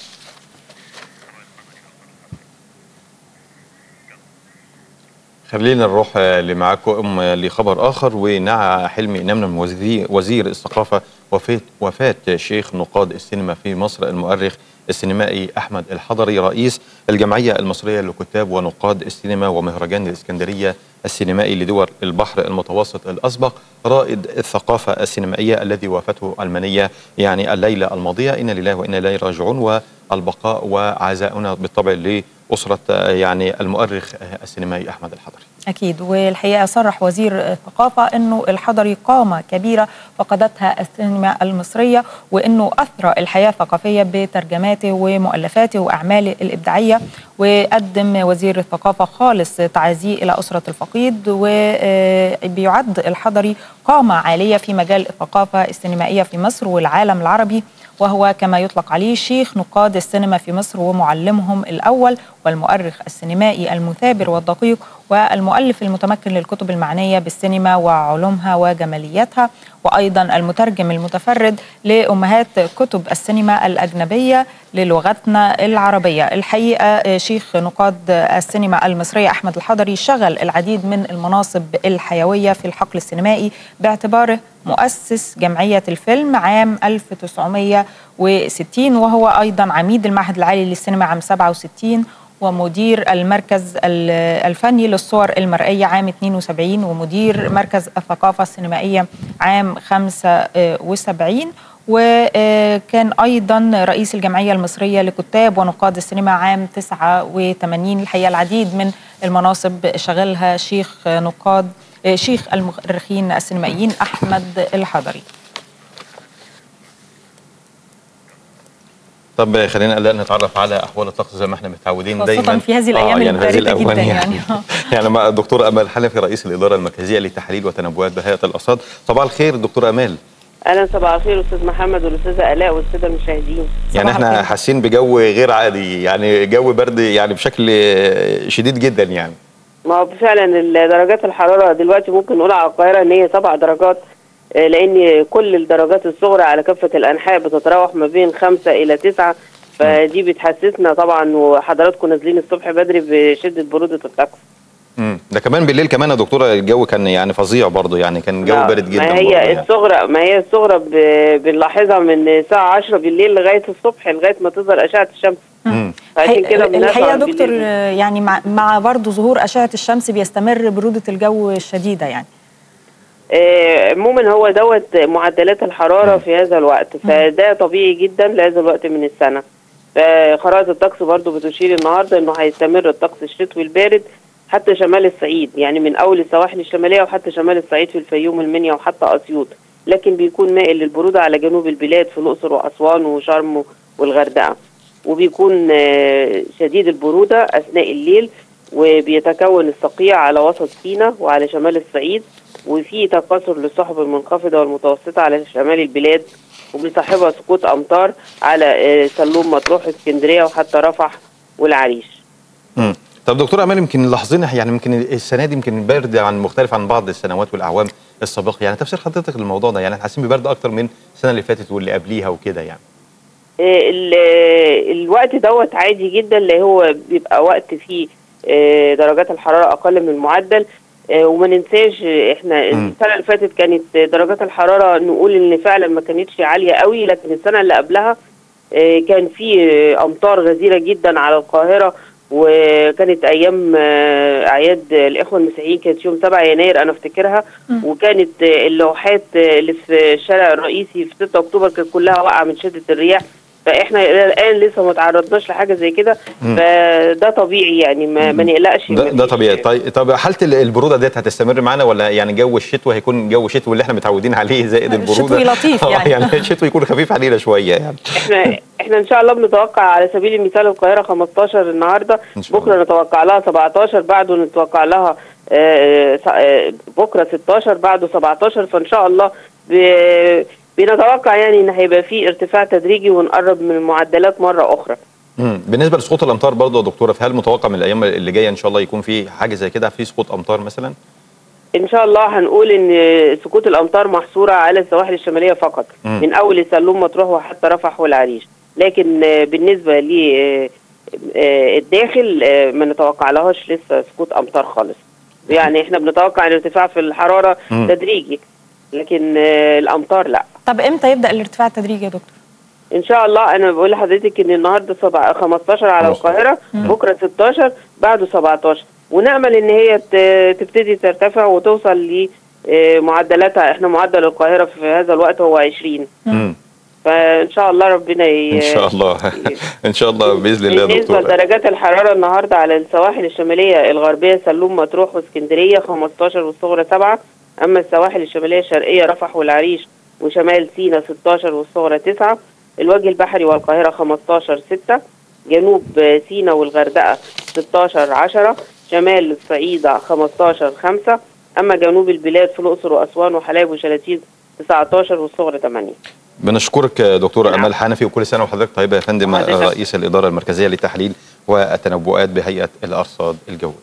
خلينا نروح آه، لمعاكم آه، لخبر اخر ونعى حلمي نمنم وزير, وزير الثقافه وفاه وفاه شيخ نقاد السينما في مصر المؤرخ السينمائي احمد الحضري رئيس الجمعيه المصريه لكتاب ونقاد السينما ومهرجان الاسكندريه السينمائي لدول البحر المتوسط الاسبق رائد الثقافه السينمائيه الذي وافته المنيه يعني الليله الماضيه انا لله وانا اليه راجعون والبقاء وعزاؤنا بالطبع لاسره آه، يعني المؤرخ آه، السينمائي احمد الحضري أكيد والحقيقة صرح وزير الثقافة أنه الحضري قامة كبيرة فقدتها السينما المصرية وأنه أثرى الحياة الثقافية بترجماته ومؤلفاته وأعماله الإبداعية وقدم وزير الثقافة خالص تعازيه إلى أسرة الفقيد وبيعد الحضري قامة عالية في مجال الثقافة السينمائية في مصر والعالم العربي وهو كما يطلق عليه شيخ نقاد السينما في مصر ومعلمهم الأول والمؤرخ السينمائي المثابر والدقيق والمؤلف المتمكن للكتب المعنية بالسينما وعلومها وجمالياتها وأيضا المترجم المتفرد لأمهات كتب السينما الأجنبية للغتنا العربية الحقيقة آه، شيخ نقاد السينما المصرية أحمد الحضري شغل العديد من المناصب الحيوية في الحقل السينمائي باعتباره مؤسس جمعية الفيلم عام 1960 وهو أيضا عميد المعهد العالي للسينما عام 67 ومدير المركز ال- الفني للصور المرئية عام 72 ومدير مركز الثقافة السينمائية عام 75 وكان أيضا رئيس الجمعية المصرية لكتاب ونقاد السينما عام 89 الحقيقة العديد من المناصب شغلها شيخ نقاد شيخ المؤرخين السينمائيين أحمد الحضري طب خلينا الآن نتعرف على احوال الطقس زي ما احنا متعودين خاصة دايما في هذه الأيام يعني هذه الباردة الأوان جدا يعني, يعني. يعني مع الدكتور امال حنفي رئيس الاداره المركزيه لتحليل وتنبؤات بهيئه الارصاد صباح الخير دكتور امال اهلا صباح الخير استاذ محمد والاستاذه الاء والساده المشاهدين يعني صباح احنا الخير. حاسين بجو غير عادي يعني جو برد يعني بشكل شديد جدا يعني ما هو فعلا ال- درجات الحراره دلوقتي ممكن نقول على القاهره ان هي سبع درجات آه، لان كل الدرجات الصغرى على كافه الانحاء بتتراوح ما بين خمسة الى تسعة فدي بتحسسنا طبعا وحضراتكم نازلين الصبح بدري بشده بروده الطقس مم. ده كمان بالليل كمان يا دكتوره الجو كان يعني فظيع برضه يعني كان جو لا، بارد جدا ما برضه هي يعني. الصغرى ما هي الصغرى ب- بنلاحظها من الساعه 10 بالليل لغايه الصبح لغايه ما تظهر اشعه الشمس مم. فعشان كده الحقيقه بنسهر يا دكتور بالليل. آه، يعني مع, مع برضه ظهور اشعه الشمس بيستمر بروده الجو الشديده يعني آه، عموما هو دوت معدلات الحراره في هذا الوقت فده طبيعي جدا لهذا الوقت من السنه فخرائط الطقس برضو بتشير النهارده انه هيستمر الطقس الشتوي البارد حتى شمال الصعيد يعني من اول السواحل الشماليه وحتى شمال الصعيد في الفيوم المنيا وحتى اسيوط لكن بيكون مائل للبروده على جنوب البلاد في الاقصر واسوان وشرم والغردقه وبيكون آه، شديد البروده اثناء الليل وبيتكون الصقيع على وسط سيناء وعلى شمال الصعيد وفي تكاثر للسحب المنخفضه والمتوسطه على شمال البلاد وبيصاحبها سقوط امطار على آه، سلوم مطروح اسكندريه وحتى رفح والعريش مم. طب دكتور امال يمكن لاحظين يعني يمكن السنه دي يمكن برد عن مختلف عن بعض السنوات والاعوام السابقه يعني تفسير حضرتك للموضوع ده يعني احنا حاسين ببرد اكتر من السنه اللي فاتت واللي قبليها وكده يعني آه، ال- آه، الوقت دوت عادي جدا اللي هو بيبقى وقت فيه آه، درجات الحراره اقل من المعدل آه، وما ننساش آه، احنا مم. السنه اللي فاتت كانت درجات الحراره نقول ان فعلا ما كانتش عاليه قوي لكن السنه اللي قبلها آه، كان في آه، امطار غزيره جدا على القاهره وكانت ايام آه، اعياد الاخوه المسيحيين كانت يوم 7 يناير انا افتكرها وكانت آه، اللوحات آه، اللي في الشارع الرئيسي في 6 اكتوبر كانت كلها واقعه من شده الرياح فاحنا الى الان لسه ما تعرضناش لحاجه زي كده مم. فده طبيعي يعني ما, ما نقلقش ده, ده مفيش- طبيعي طيب طب حاله ال- البروده ديت هتستمر معانا ولا يعني جو الشتوى هيكون جو شتوي اللي احنا متعودين عليه زائد البروده الشتوي لطيف آه، يعني. يعني الشتوي يكون خفيف علينا شويه يعني احنا احنا ان شاء الله بنتوقع على سبيل المثال القاهره 15 النهارده إن شاء الله. بكره نتوقع لها 17 بعده نتوقع لها آه، س- آه، بكره 16 بعده 17 فان شاء الله ب- بنتوقع يعني ان هيبقى في ارتفاع تدريجي ونقرب من المعدلات مره اخرى مم. بالنسبه لسقوط الامطار برضه يا دكتوره فهل متوقع من الايام اللي جايه ان شاء الله يكون في حاجه زي كده في سقوط امطار مثلا ان شاء الله هنقول ان سقوط الامطار محصوره على السواحل الشماليه فقط مم. من اول السلوم مطروح وحتى رفح والعريش لكن آه، بالنسبه ل آه، آه، الداخل آه، ما نتوقع لهاش لسه سقوط امطار خالص يعني احنا بنتوقع الارتفاع في الحراره مم. تدريجي لكن آه، الامطار لا طب امتى يبدا الارتفاع التدريجي يا دكتور ان شاء الله انا بقول لحضرتك ان النهارده سبع- 15 على خلاص. القاهره بكره 16 بعده 17 ونامل ان هي ت- تبتدي ترتفع وتوصل لمعدلاتها احنا معدل القاهره في هذا الوقت هو 20 مم. فان شاء الله ربنا ي... ان شاء الله ان شاء الله باذن الله يا بالنسبه دكتوره لدرجات الحراره النهارده على السواحل الشماليه الغربيه سلوم مطروح واسكندريه 15 والصغرى 7 اما السواحل الشماليه الشرقيه رفح والعريش وشمال سيناء 16 والصغرى 9 الوجه البحري والقاهره 15 6 جنوب سيناء والغردقه 16 10 شمال الصعيد 15 5 اما جنوب البلاد في الاقصر واسوان وحلايب وشلاتين 19 والصغرى 8 بنشكرك دكتوره نعم. امال حنفي وكل سنه وحضرتك طيبه يا فندم وحضرتك. رئيس الاداره المركزيه للتحليل والتنبؤات بهيئه الارصاد الجويه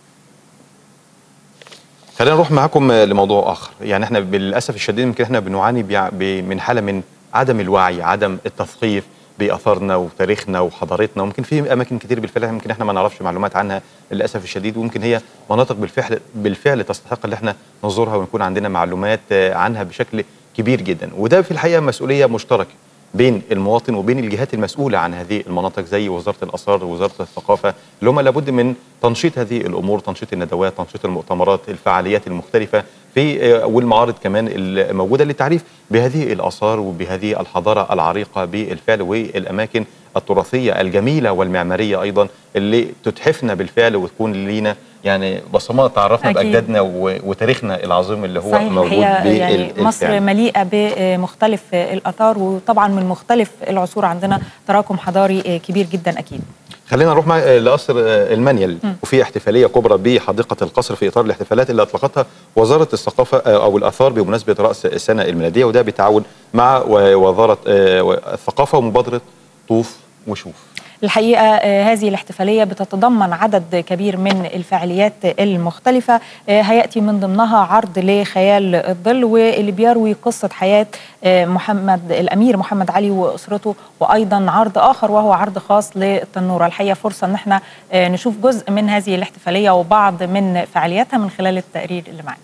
خلينا نروح معاكم لموضوع اخر يعني احنا بالاسف الشديد يمكن احنا بنعاني بيع- ب- من حاله من عدم الوعي عدم التثقيف باثارنا وتاريخنا وحضارتنا وممكن في اماكن كتير بالفعل يمكن احنا ما نعرفش معلومات عنها للاسف الشديد وممكن هي مناطق بالفعل بالفعل تستحق ان احنا نزورها ويكون عندنا معلومات آه، عنها بشكل كبير جدا وده في الحقيقه مسؤوليه مشتركه بين المواطن وبين الجهات المسؤوله عن هذه المناطق زي وزاره الاثار ووزاره الثقافه اللي هم لابد من تنشيط هذه الامور تنشيط الندوات تنشيط المؤتمرات الفعاليات المختلفه في آه، والمعارض كمان الموجوده للتعريف بهذه الاثار وبهذه الحضاره العريقه بالفعل والاماكن التراثيه الجميله والمعماريه ايضا اللي تتحفنا بالفعل وتكون لينا يعني بصمات تعرفنا أكيد. باجدادنا و- وتاريخنا العظيم اللي هو صحيح موجود هي يعني بالفعل. مصر مليئه بمختلف الاثار وطبعا من مختلف العصور عندنا تراكم حضاري كبير جدا اكيد خلينا نروح مع آه، لقصر آه، المنيل وفي احتفاليه كبرى بحديقه القصر في اطار الاحتفالات اللي اطلقتها وزاره الثقافه آه، او الاثار بمناسبه راس السنه الميلاديه وده بالتعاون مع و- وزاره آه، الثقافه ومبادره طوف وشوف الحقيقة آه، هذه الاحتفالية بتتضمن عدد كبير من الفعاليات المختلفة آه، هيأتي من ضمنها عرض لخيال الظل واللي بيروي قصة حياة آه، محمد الأمير محمد علي وأسرته وأيضا عرض آخر وهو عرض خاص للتنورة الحقيقة فرصة أن احنا آه، نشوف جزء من هذه الاحتفالية وبعض من فعالياتها من خلال التقرير اللي معنا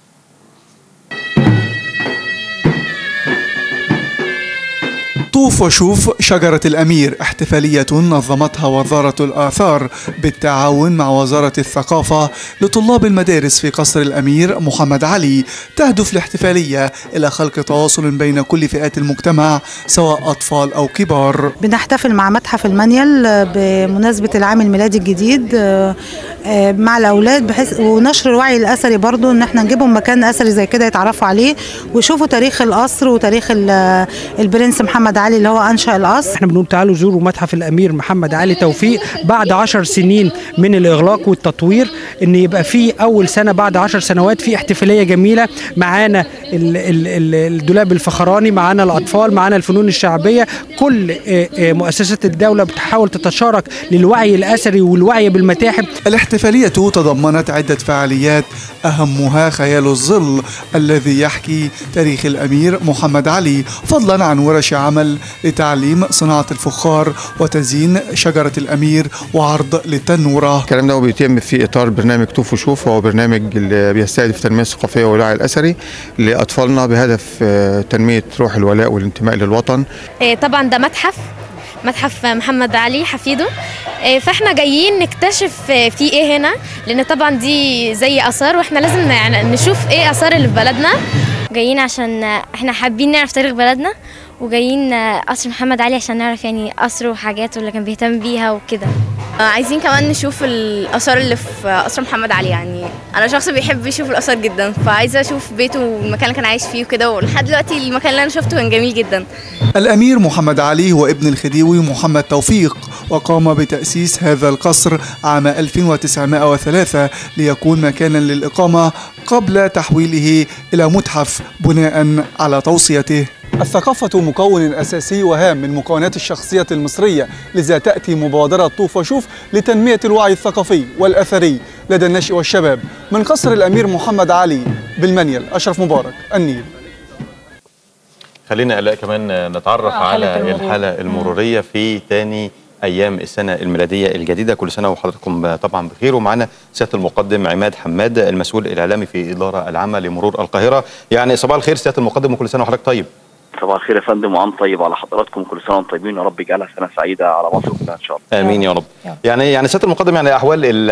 طوف وشوف شجرة الأمير احتفالية نظمتها وزارة الآثار بالتعاون مع وزارة الثقافة لطلاب المدارس في قصر الأمير محمد علي تهدف الاحتفالية إلى خلق تواصل بين كل فئات المجتمع سواء أطفال أو كبار بنحتفل مع متحف المانيال آه، بمناسبة العام الميلادي الجديد آه، آه، مع الأولاد بحيث ونشر الوعي الأثري برضو إن احنا نجيبهم مكان أثري زي كده يتعرفوا عليه ويشوفوا تاريخ القصر وتاريخ ال- البرنس محمد علي اللي هو أنشأ القصر احنا بنقول تعالوا زوروا متحف الامير محمد علي توفيق بعد عشر سنين من الاغلاق والتطوير ان يبقى في اول سنه بعد عشر سنوات في احتفاليه جميله معانا ال- ال- ال- الدولاب الفخراني معانا الاطفال معانا الفنون الشعبيه كل آه، آه، مؤسسات الدوله بتحاول تتشارك للوعي الاثري والوعي بالمتاحف الاحتفالية تضمنت عدة فعاليات أهمها خيال الظل الذي يحكي تاريخ الأمير محمد علي فضلا عن ورش عمل لتعليم صناعة الفخار وتزيين شجرة الأمير وعرض للتنورة الكلام ده بيتم في اطار برنامج طوف وشوف وهو برنامج اللي بيستهدف التنميه الثقافيه والوعي الاثري لاطفالنا بهدف آه، تنميه روح الولاء والانتماء للوطن إيه، طبعا ده متحف متحف محمد علي حفيده إيه، فاحنا جايين نكتشف آه، في ايه هنا لان طبعا دي زي اثار واحنا لازم يعني نشوف ايه اثار اللي في بلدنا جايين عشان احنا حابين نعرف تاريخ بلدنا وجايين قصر محمد علي عشان نعرف يعني قصره وحاجاته اللي كان بيهتم بيها وكده عايزين كمان نشوف الآثار اللي في قصر محمد علي يعني أنا شخص بيحب يشوف الآثار جدا فعايزة أشوف بيته والمكان اللي كان عايش فيه وكده ولحد دلوقتي المكان اللي أنا شفته كان جميل جدا الأمير محمد علي هو ابن الخديوي محمد توفيق وقام بتأسيس هذا القصر عام 1903 ليكون مكانا للإقامة قبل تحويله إلى متحف بناء على توصيته الثقافة مكون أساسي وهام من مكونات الشخصية المصرية لذا تأتي مبادرة طوف وشوف لتنمية الوعي الثقافي والأثري لدى النشء والشباب من قصر الأمير محمد علي بالمنيل أشرف مبارك النيل خلينا الاقي كمان نتعرف آه، على حالة المرور. الحاله المروريه في تاني ايام السنه الميلاديه الجديده كل سنه وحضراتكم طبعا بخير ومعانا سياده المقدم عماد حماد المسؤول الاعلامي في الاداره العامه لمرور القاهره يعني صباح الخير سياده المقدم وكل سنه وحضرتك طيب صباح الخير يا فندم وعام طيب على حضراتكم كل سنه وانتم طيبين يا رب يجعلها سنه سعيده على مصر كلها ان شاء الله امين يا رب يعني يعني سياده المقدم يعني احوال ال-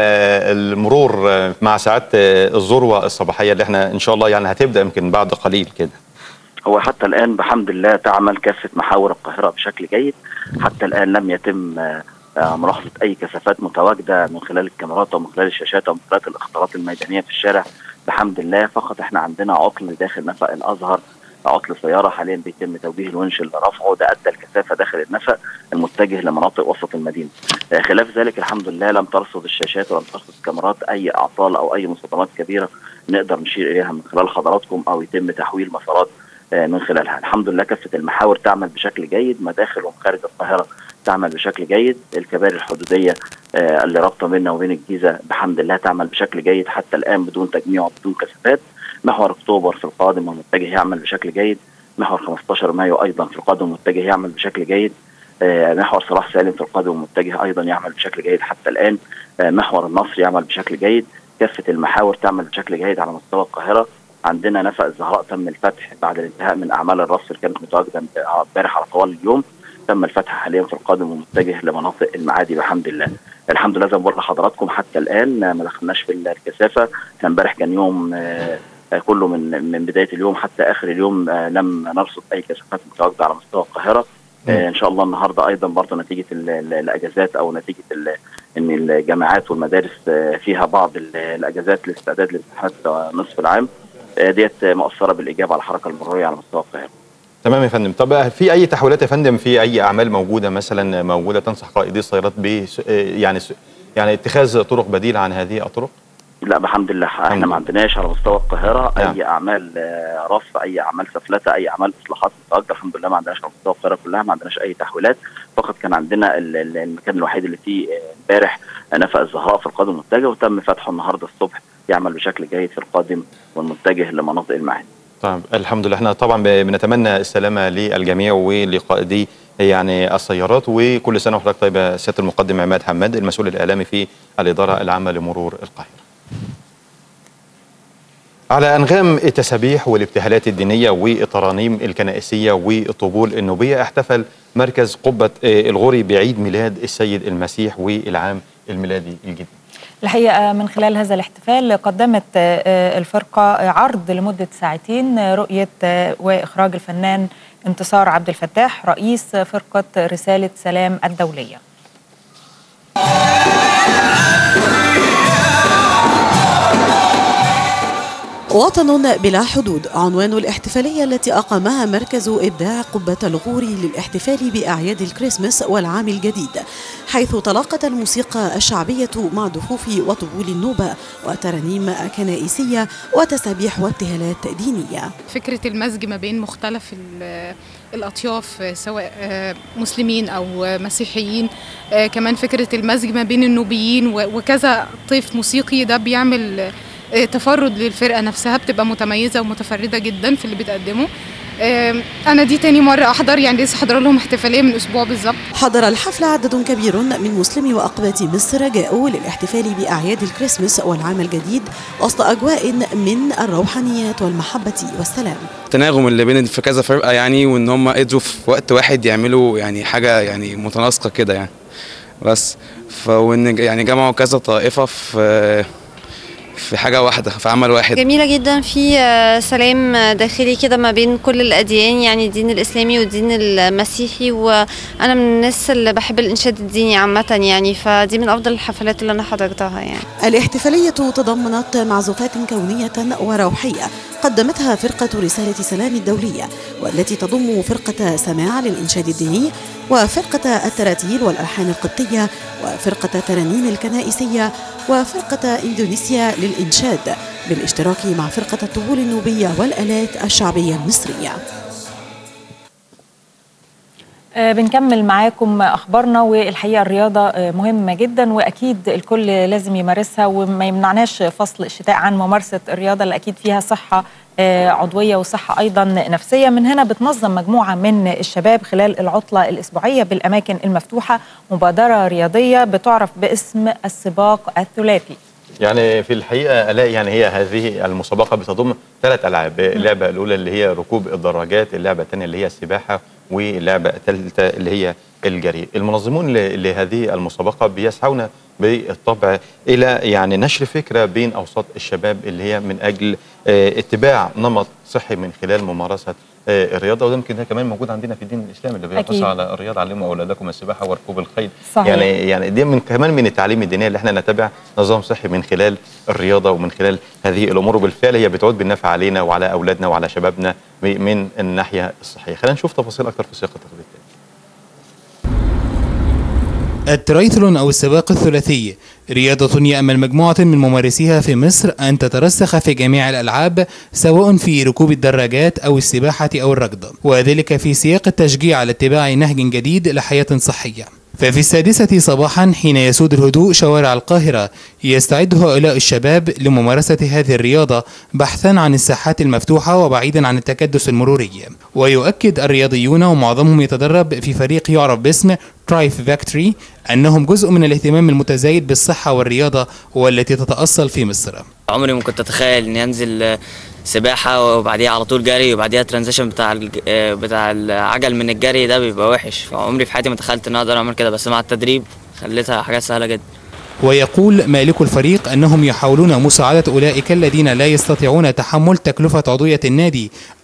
المرور مع ساعات الذروه الصباحيه اللي احنا ان شاء الله يعني هتبدا يمكن بعد قليل كده هو حتى الان بحمد الله تعمل كافه محاور القاهره بشكل جيد حتى الان لم يتم آه، آه، ملاحظه اي كثافات متواجده من خلال الكاميرات او من خلال الشاشات او من خلال الاختراقات الميدانيه في الشارع بحمد الله فقط احنا عندنا عطل داخل نفق الازهر عطل سياره حاليا بيتم توجيه الونش لرفعه ده ادى الكثافه داخل النفق المتجه لمناطق وسط المدينه آه، خلاف ذلك الحمد لله لم ترصد الشاشات ولم ترصد الكاميرات اي اعطال او اي مصادمات كبيره نقدر نشير اليها من خلال حضراتكم او يتم تحويل مسارات آه، من خلالها الحمد لله كافة المحاور تعمل بشكل جيد مداخل ومخارج القاهرة تعمل بشكل جيد الكباري الحدودية آه، اللي رابطة بيننا وبين الجيزة بحمد الله تعمل بشكل جيد حتى الآن بدون تجميع وبدون كثافات محور أكتوبر في القادم والمتجه يعمل بشكل جيد محور 15 مايو أيضا في القادم والمتجه يعمل بشكل جيد آه، محور صلاح سالم في القادم والمتجه أيضا يعمل بشكل جيد حتى الآن آه، محور النصر يعمل بشكل جيد كافة المحاور تعمل بشكل جيد على مستوى القاهرة عندنا نفق الزهراء تم الفتح بعد الانتهاء من اعمال الرصف اللي كانت متواجده امبارح على طوال اليوم تم الفتح حاليا في القادم ومتجه لمناطق المعادي بحمد الله الحمد لله زي ما بقول لحضراتكم حتى الان آه، ما دخلناش في الكثافه احنا امبارح كان يوم آه، آه، كله من من بدايه اليوم حتى اخر اليوم آه، لم نرصد اي كثافات متواجده على مستوى القاهره آه، ان شاء الله النهارده ايضا برضه نتيجه ال- ال- الاجازات او نتيجه ال- ان الجامعات والمدارس آه، فيها بعض ال- الاجازات للاستعداد لامتحانات آه، نصف العام آه، ديت مؤثره بالاجابه على الحركه المروريه على مستوى القاهره تمام يا فندم طب في اي تحويلات يا فندم في اي اعمال موجوده مثلا موجوده تنصح قائدي السيارات ب يعني س- يعني اتخاذ طرق بديله عن هذه الطرق لا بحمد الله احنا ما عندناش على مستوى القاهره نعم. اي اعمال آه، رف اي اعمال سفلته اي اعمال اصلاحات متواجده الحمد لله ما عندناش على مستوى القاهره كلها ما عندناش اي تحويلات فقط كان عندنا ال- ال- المكان الوحيد اللي فيه آه، امبارح آه، نفق الزهراء في القادم والمتجه وتم فتحه النهارده الصبح يعمل بشكل جيد في القادم والمتجه لمناطق المعادي طيب الحمد لله احنا طبعا ب- بنتمنى السلامه للجميع ولقائدي يعني السيارات وكل سنه وحضرتك طيب يا سياده المقدم عماد حماد المسؤول الاعلامي في الاداره العامه لمرور القاهره. على انغام التسابيح والابتهالات الدينيه والترانيم الكنائسيه والطبول النوبيه احتفل مركز قبه آه، الغوري بعيد ميلاد السيد المسيح والعام الميلادي الجديد. الحقيقة من خلال هذا الاحتفال قدمت آه، الفرقة عرض لمدة ساعتين آه، رؤية آه، وإخراج الفنان انتصار عبد الفتاح رئيس فرقة رسالة سلام الدولية وطن بلا حدود عنوان الاحتفالية التي أقامها مركز إبداع قبة الغوري للاحتفال بأعياد الكريسماس والعام الجديد حيث تلاقت الموسيقى الشعبية مع دفوف وطبول النوبة وترانيم كنائسية وتسابيح وابتهالات دينية فكرة المزج ما بين مختلف ال- الأطياف سواء آه، مسلمين أو مسيحيين آه، كمان فكرة المزج ما بين النوبيين و- وكذا طيف موسيقي ده بيعمل آه، تفرد للفرقة نفسها بتبقى متميزة ومتفردة جدا في اللي بتقدمه آه، أنا دي تاني مرة أحضر يعني لسه حاضرة لهم احتفالية من أسبوع بالظبط حضر الحفل عدد كبير من مسلمي وأقباط مصر جاءوا للاحتفال بأعياد الكريسماس والعام الجديد وسط أجواء من الروحانيات والمحبة والسلام التناغم اللي بين في كذا فرقه يعني وان هم قدروا في وقت واحد يعملوا يعني حاجه يعني متناسقه كده يعني بس فوان يعني جمعوا كذا طائفه في في حاجه واحده في عمل واحد جميلة جدا في آه، سلام آه، داخلي كده ما بين كل الأديان يعني الدين الإسلامي والدين المسيحي وأنا من الناس اللي بحب الإنشاد الديني عامة يعني فدي من أفضل الحفلات اللي أنا حضرتها يعني الاحتفالية تضمنت معزوفات كونية وروحية قدمتها فرقة رسالة سلام الدولية والتي تضم فرقة سماع للإنشاد الديني وفرقة التراتيل والألحان القبطية وفرقة ترانيم الكنائسية وفرقة إندونيسيا للإنشاد بالاشتراك مع فرقة الطبول النوبية والآلات الشعبية المصرية آه، بنكمل معاكم اخبارنا والحقيقه الرياضه آه، مهمه جدا واكيد الكل لازم يمارسها وما يمنعناش فصل الشتاء عن ممارسه الرياضه اللي اكيد فيها صحه آه، عضويه وصحه ايضا نفسيه من هنا بتنظم مجموعه من الشباب خلال العطله الاسبوعيه بالاماكن المفتوحه مبادره رياضيه بتعرف باسم السباق الثلاثي يعني في الحقيقه الاقي يعني هي هذه المسابقه بتضم ثلاث العاب اللعبه الاولى اللي هي ركوب الدراجات اللعبه الثانيه اللي هي السباحه واللعبه الثالثه اللي هي الجري المنظمون ل- لهذه المسابقه بيسعون بالطبع الى يعني نشر فكره بين اوساط الشباب اللي هي من اجل آه، اتباع نمط صحي من خلال ممارسه آه، الرياضه وده يمكن ده كمان موجود عندنا في الدين الاسلامي اللي بيقص أكيد. على الرياضه علموا اولادكم السباحه وركوب الخيل صحيح. يعني يعني دي من كمان من التعليم الدينيه اللي احنا نتبع نظام صحي من خلال الرياضه ومن خلال هذه الامور وبالفعل هي بتعود بالنفع علينا وعلى اولادنا وعلى شبابنا م- من الناحيه الصحيه خلينا نشوف تفاصيل اكتر في سياق التقرير الترايثلون أو السباق الثلاثي رياضة يأمل مجموعة من ممارسيها في مصر أن تترسخ في جميع الألعاب سواء في ركوب الدراجات أو السباحة أو الركض وذلك في سياق التشجيع على اتباع نهج جديد لحياة صحية ففي السادسة صباحا حين يسود الهدوء شوارع القاهرة يستعد هؤلاء الشباب لممارسة هذه الرياضة بحثا عن الساحات المفتوحة وبعيدا عن التكدس المروري ويؤكد الرياضيون ومعظمهم يتدرب في فريق يعرف باسم ترايف فاكتوري أنهم جزء من الاهتمام المتزايد بالصحة والرياضة والتي تتأصل في مصر عمري ما كنت اتخيل اني انزل آه، سباحه وبعديها على طول جري وبعديها ترانزيشن بتاع الج- آه، بتاع العجل من الجري ده بيبقى وحش فعمري في حياتي ما تخيلت ان أنا اقدر اعمل كده بس مع التدريب خليتها حاجات سهله جدا ويقول مالك الفريق أنهم يحاولون مساعدة أولئك الذين لا يستطيعون تحمل تكلفة عضوية النادي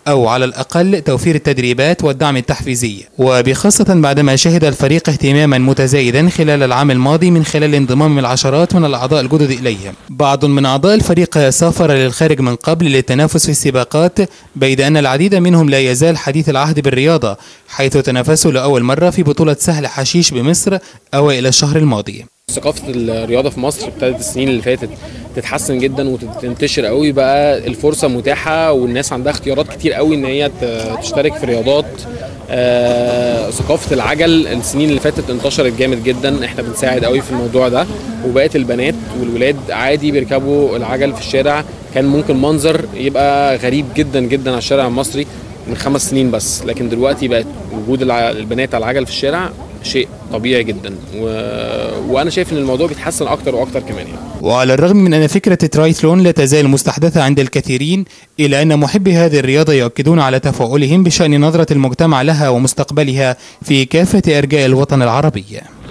أو على الأقل توفير التدريبات والدعم التحفيزي وبخاصة بعدما شهد الفريق اهتماما متزايدا خلال العام الماضي من خلال انضمام العشرات من الأعضاء الجدد إليه بعض من أعضاء الفريق سافر للخارج من قبل للتنافس في السباقات بيد أن العديد منهم لا يزال حديث العهد بالرياضة حيث تنافسوا لأول مرة في بطولة سهل حشيش بمصر أوائل الشهر الماضي ثقافة الرياضة في مصر ابتدت السنين اللي فاتت تتحسن جدا وتنتشر قوي بقى الفرصة متاحة والناس عندها اختيارات كتير قوي ان هي ت- تشترك في رياضات آه، ثقافة العجل السنين اللي فاتت انتشرت جامد جدا احنا بنساعد قوي في الموضوع ده وبقت البنات والولاد عادي بيركبوا العجل في الشارع كان ممكن منظر يبقى غريب جدا جدا على الشارع المصري من خمس سنين بس لكن دلوقتي بقت وجود الع- البنات على العجل في الشارع شيء طبيعي جدا و... وانا شايف ان الموضوع بيتحسن اكتر واكتر كمان يعني وعلى الرغم من أن فكرة الترايثلون لا تزال مستحدثة عند الكثيرين إلا أن محبي هذه الرياضة يؤكدون على تفاؤلهم بشأن نظرة المجتمع لها ومستقبلها في كافة أرجاء الوطن العربي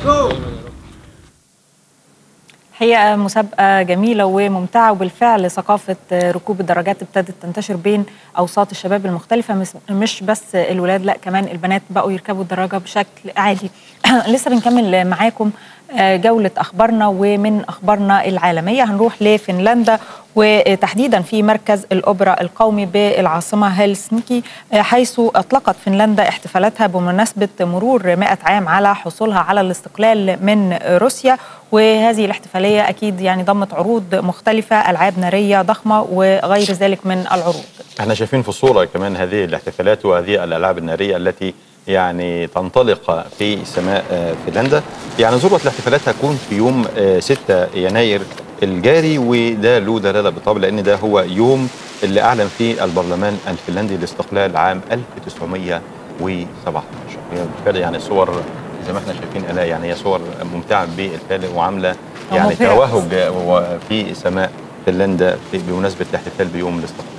حقيقة مسابقة جميلة وممتعة وبالفعل ثقافة ركوب الدراجات ابتدت تنتشر بين أوساط الشباب المختلفة مش- مش بس الولاد لا كمان البنات بقوا يركبوا الدراجة بشكل عالي لسه بنكمل معاكم جولة أخبارنا ومن أخبارنا العالمية هنروح لفنلندا وتحديدا في مركز الأوبرا القومي بالعاصمة هلسنكي حيث أطلقت فنلندا احتفالاتها بمناسبة مرور 100 عام على حصولها على الاستقلال من روسيا وهذه الاحتفالية أكيد يعني ضمت عروض مختلفة ألعاب نارية ضخمة وغير ذلك من العروض احنا شايفين في الصورة كمان هذه الاحتفالات وهذه الألعاب النارية التي يعني تنطلق في سماء آه، فنلندا يعني ذروة الاحتفالات هتكون في يوم آه، 6 يناير الجاري وده له دلالة بالطبع لأن ده هو يوم اللي أعلن فيه البرلمان الفنلندي الاستقلال عام 1917 هي بالفعل يعني صور زي ما احنا شايفين آلاء يعني هي صور ممتعة بالفعل وعاملة يعني ومبهرة. توهج و- في سماء فنلندا في- بمناسبة الاحتفال بيوم الاستقلال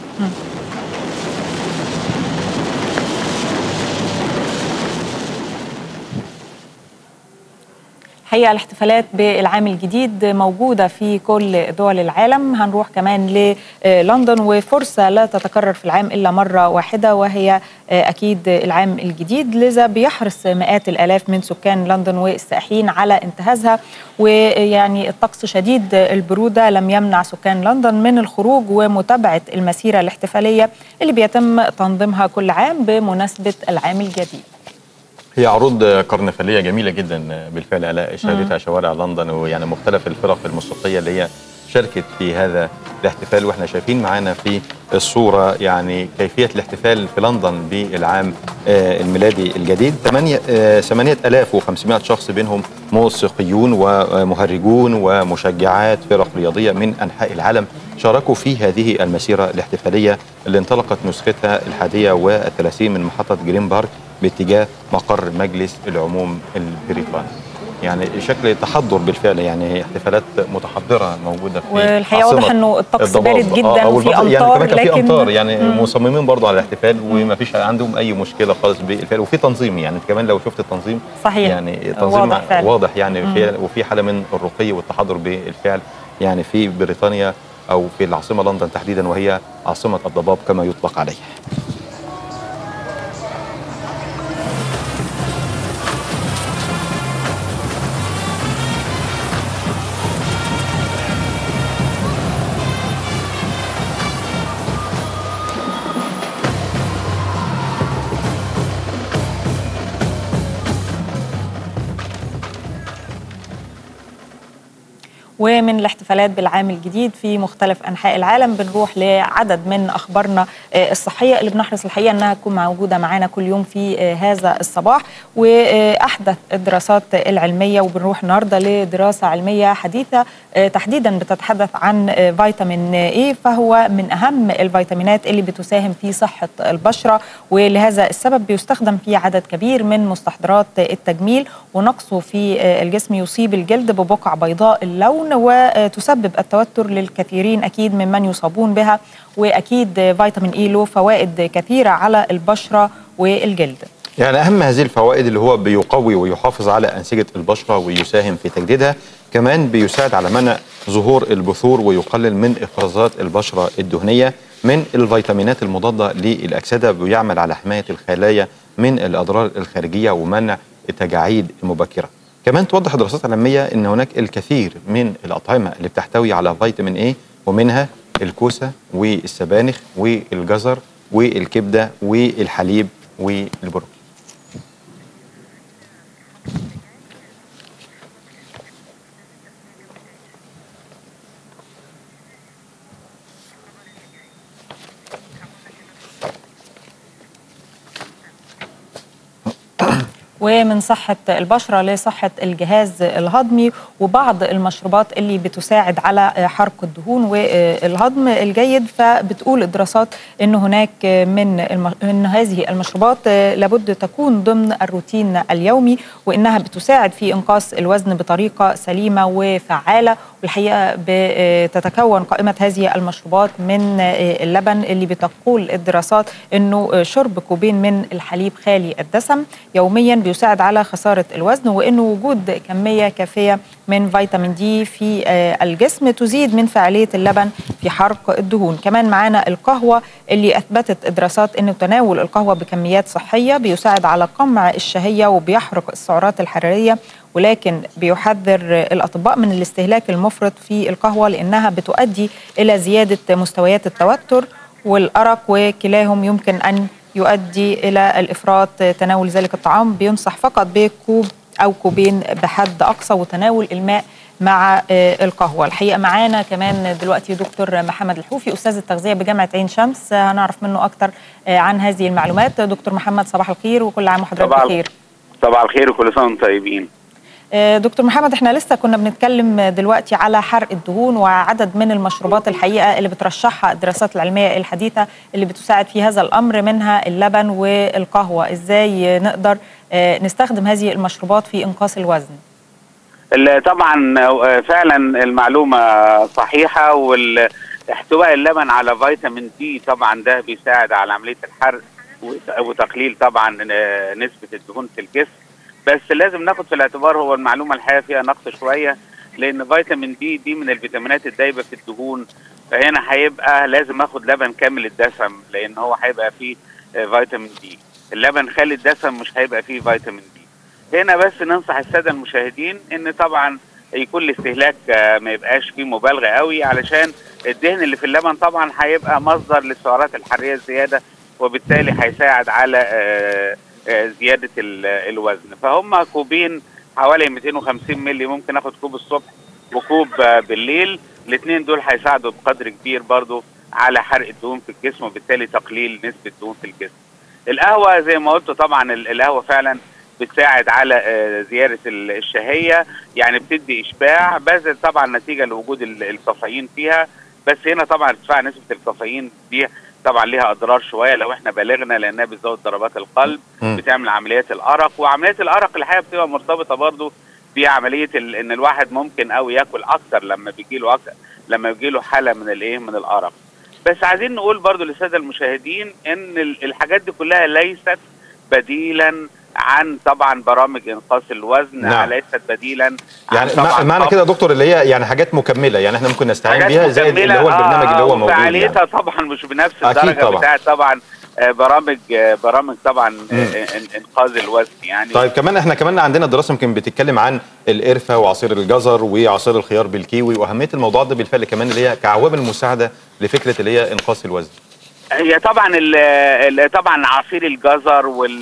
الحقيقه الاحتفالات بالعام الجديد موجوده في كل دول العالم هنروح كمان للندن وفرصه لا تتكرر في العام الا مره واحده وهي اكيد العام الجديد لذا بيحرص مئات الالاف من سكان لندن والسائحين على انتهازها ويعني الطقس شديد البروده لم يمنع سكان لندن من الخروج ومتابعه المسيره الاحتفاليه اللي بيتم تنظيمها كل عام بمناسبه العام الجديد هي عروض كرنفاليه جميله جدا بالفعل الاء شهدتها شوارع لندن ويعني مختلف الفرق الموسيقيه اللي هي شاركت في هذا الاحتفال واحنا شايفين معانا في الصوره يعني كيفيه الاحتفال في لندن بالعام آه، الميلادي الجديد 8 آه، 8500 شخص بينهم موسيقيون ومهرجون ومشجعات فرق رياضيه من انحاء العالم شاركوا في هذه المسيره الاحتفاليه اللي انطلقت نسختها الحادية والثلاثين من محطه جرين بارك باتجاه مقر مجلس العموم البريطاني يعني شكل تحضر بالفعل يعني احتفالات متحضره موجوده في والحقيقه عاصمة واضح انه الطقس الضباب. بارد جدا أو وفي البحر- يعني امطار كمان كان في لكن امطار يعني مم. مصممين برضو على الاحتفال وما فيش عندهم اي مشكله خالص بالفعل وفي تنظيم يعني كمان لو شفت التنظيم صحيح. يعني تنظيم واضح فعلا. واضح يعني مم. في وفي حاله من الرقي والتحضر بالفعل يعني في بريطانيا او في العاصمه لندن تحديدا وهي عاصمه الضباب كما يطلق عليها ومن الاحتفالات بالعام الجديد في مختلف انحاء العالم بنروح لعدد من اخبارنا آه، الصحيه اللي بنحرص الحقيقه انها تكون موجوده معانا كل يوم في آه، هذا الصباح واحدث الدراسات العلميه وبنروح النهارده لدراسه علميه حديثه آه، تحديدا بتتحدث عن آه، فيتامين اي فهو من اهم الفيتامينات اللي بتساهم في صحه البشره ولهذا السبب بيستخدم في عدد كبير من مستحضرات التجميل ونقصه في آه، الجسم يصيب الجلد ببقع بيضاء اللون وتسبب التوتر للكثيرين اكيد ممن يصابون بها واكيد فيتامين اي له فوائد كثيره على البشره والجلد يعني اهم هذه الفوائد اللي هو بيقوي ويحافظ على انسجه البشره ويساهم في تجديدها كمان بيساعد على منع ظهور البثور ويقلل من افرازات البشره الدهنيه من الفيتامينات المضاده للاكسده ويعمل على حمايه الخلايا من الاضرار الخارجيه ومنع التجاعيد المبكره كمان توضح الدراسات العلميه ان هناك الكثير من الاطعمه اللي بتحتوي على فيتامين ايه ومنها الكوسه والسبانخ والجزر والكبده والحليب والبروكلي ومن صحة البشرة لصحة الجهاز الهضمي وبعض المشروبات اللي بتساعد على حرق الدهون والهضم الجيد فبتقول الدراسات ان هناك من الم... ان هذه المشروبات لابد تكون ضمن الروتين اليومي وانها بتساعد في انقاص الوزن بطريقة سليمة وفعالة والحقيقة بتتكون قائمة هذه المشروبات من اللبن اللي بتقول الدراسات انه شرب كوبين من الحليب خالي الدسم يوميا بيساعد على خسارة الوزن وانه وجود كمية كافية من فيتامين دي في الجسم تزيد من فعالية اللبن في حرق الدهون كمان معانا القهوة اللي أثبتت الدراسات أنه تناول القهوة بكميات صحية بيساعد على قمع الشهية وبيحرق السعرات الحرارية ولكن بيحذر الأطباء من الاستهلاك المفرط في القهوة لأنها بتؤدي إلى زيادة مستويات التوتر والأرق وكلاهم يمكن أن يؤدي إلى الإفراط تناول ذلك الطعام بينصح فقط بكوب أو كوبين بحد أقصى وتناول الماء مع القهوة الحقيقة معانا كمان دلوقتي دكتور محمد الحوفي أستاذ التغذية بجامعة عين شمس هنعرف منه أكتر عن هذه المعلومات دكتور محمد صباح الخير وكل عام وحضرتك بخير صباح الخير وكل سنة وانتم طيبين دكتور محمد احنا لسه كنا بنتكلم دلوقتي على حرق الدهون وعدد من المشروبات الحقيقه اللي بترشحها الدراسات العلميه الحديثه اللي بتساعد في هذا الامر منها اللبن والقهوه ازاي نقدر نستخدم هذه المشروبات في انقاص الوزن طبعا فعلا المعلومه صحيحه واحتواء اللبن على فيتامين دي طبعا ده بيساعد على عمليه الحرق وتقليل طبعا نسبه الدهون في الجسم بس لازم ناخد في الاعتبار هو المعلومه الحقيقه فيها نقص شويه لان فيتامين دي دي من الفيتامينات الدايبه في الدهون فهنا هيبقى لازم اخد لبن كامل الدسم لان هو هيبقى فيه فيتامين دي اللبن خالي الدسم مش هيبقى فيه فيتامين دي هنا بس ننصح الساده المشاهدين ان طبعا يكون الاستهلاك ما يبقاش فيه مبالغه قوي علشان الدهن اللي في اللبن طبعا هيبقى مصدر للسعرات الحراريه الزياده وبالتالي هيساعد على زياده الوزن فهم كوبين حوالي 250 مللي ممكن اخد كوب الصبح وكوب بالليل الاثنين دول هيساعدوا بقدر كبير برضو على حرق الدهون في الجسم وبالتالي تقليل نسبه الدهون في الجسم القهوه زي ما قلت طبعا القهوه فعلا بتساعد على زياده الشهيه يعني بتدي اشباع بس طبعا نتيجه لوجود الكافيين فيها بس هنا طبعا ارتفاع نسبه الكافيين دي طبعا ليها اضرار شويه لو احنا بالغنا لانها بتزود ضربات القلب م. بتعمل عمليات الارق وعمليات الارق الحقيقه بتبقى مرتبطه برضو بعمليه ان الواحد ممكن او ياكل اكتر لما بيجي له أكتر لما بيجي له حاله من الايه من الارق بس عايزين نقول برضو للساده المشاهدين ان الحاجات دي كلها ليست بديلا عن طبعا برامج انقاص الوزن نعم. ليست بديلا يعني معنى كده يا دكتور اللي هي يعني حاجات مكمله يعني احنا ممكن نستعين بيها زي اللي هو البرنامج آه اللي هو موجود فعاليتها يعني. طبعا مش بنفس الدرجه طبعا. بتاعت طبعا برامج برامج طبعا انقاذ الوزن يعني طيب كمان احنا كمان عندنا دراسه يمكن بتتكلم عن القرفه وعصير الجزر وعصير الخيار بالكيوي واهميه الموضوع ده بالفعل كمان اللي هي كعوامل مساعده لفكره اللي هي انقاص الوزن هي طبعا ال طبعا عصير الجزر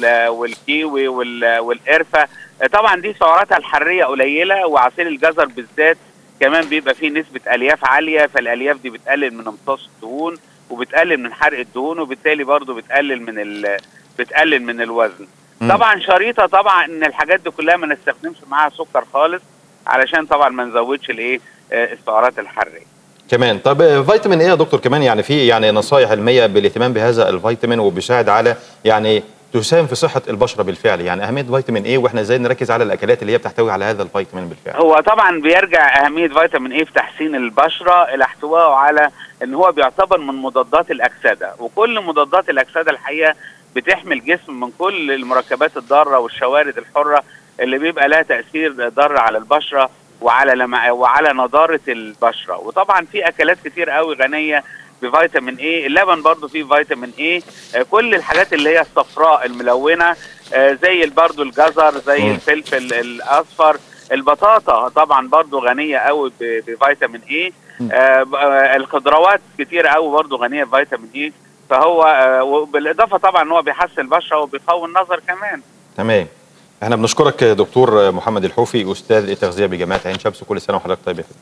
والكيوي والقرفه طبعا دي سعراتها الحراريه قليله وعصير الجزر بالذات كمان بيبقى فيه نسبه الياف عاليه فالالياف دي بتقلل من امتصاص الدهون وبتقلل من حرق الدهون وبالتالي برضو بتقلل من ال... بتقلل من الوزن م. طبعا شريطه طبعا ان الحاجات دي كلها ما نستخدمش معاها سكر خالص علشان طبعا ما نزودش الايه السعرات الحراريه كمان طب فيتامين ايه يا دكتور كمان يعني في يعني نصائح علميه بالاهتمام بهذا الفيتامين وبيساعد على يعني تساهم في صحه البشره بالفعل يعني اهميه فيتامين ايه واحنا ازاي نركز على الاكلات اللي هي بتحتوي على هذا الفيتامين بالفعل هو طبعا بيرجع اهميه فيتامين ايه في تحسين البشره الى احتوائه على ان هو بيعتبر من مضادات الاكسده وكل مضادات الاكسده الحقيقه بتحمي الجسم من كل المركبات الضاره والشوارد الحره اللي بيبقى لها تاثير ضار على البشره وعلى لمع وعلى نضاره البشره وطبعا في اكلات كتير قوي غنيه بفيتامين ايه اللبن برضو فيه فيتامين ايه آه، كل الحاجات اللي هي الصفراء الملونه آه، زي برضو الجزر زي مم. الفلفل الاصفر البطاطا طبعا برضو غنيه قوي ب- بفيتامين ايه آه، ب- آه، الخضروات كتير قوي برضو غنيه بفيتامين ايه فهو آه، وبالاضافه طبعا ان هو بيحسن البشره وبيقوي النظر كمان تمام احنا بنشكرك دكتور محمد الحوفي استاذ التغذيه بجامعه عين شمس كل سنه وحضرتك طيب يا فندم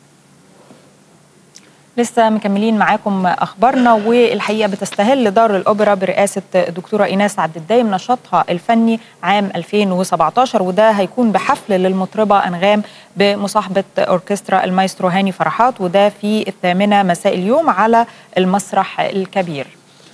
لسه مكملين معاكم اخبارنا والحقيقه بتستهل دار الاوبرا برئاسه الدكتوره ايناس عبد الدايم نشاطها الفني عام 2017 وده هيكون بحفل للمطربه انغام بمصاحبه اوركسترا المايسترو هاني فرحات وده في الثامنه مساء اليوم على المسرح الكبير.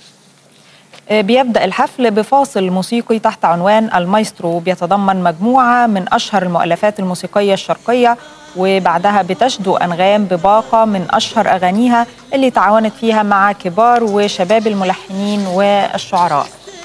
بيبدأ الحفل بفاصل موسيقي تحت عنوان المايسترو بيتضمن مجموعة من أشهر المؤلفات الموسيقية الشرقية وبعدها بتشدو أنغام بباقة من أشهر أغانيها اللي تعاونت فيها مع كبار وشباب الملحنين والشعراء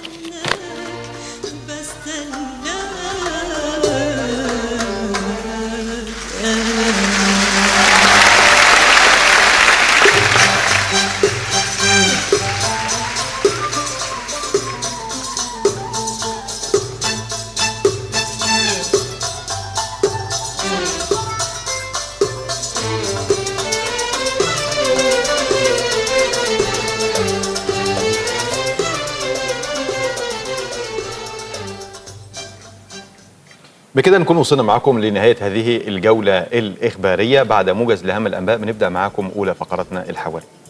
بكده نكون وصلنا معكم لنهايه هذه الجوله الاخباريه بعد موجز لاهم الانباء بنبدا معاكم اولى فقراتنا الحواريه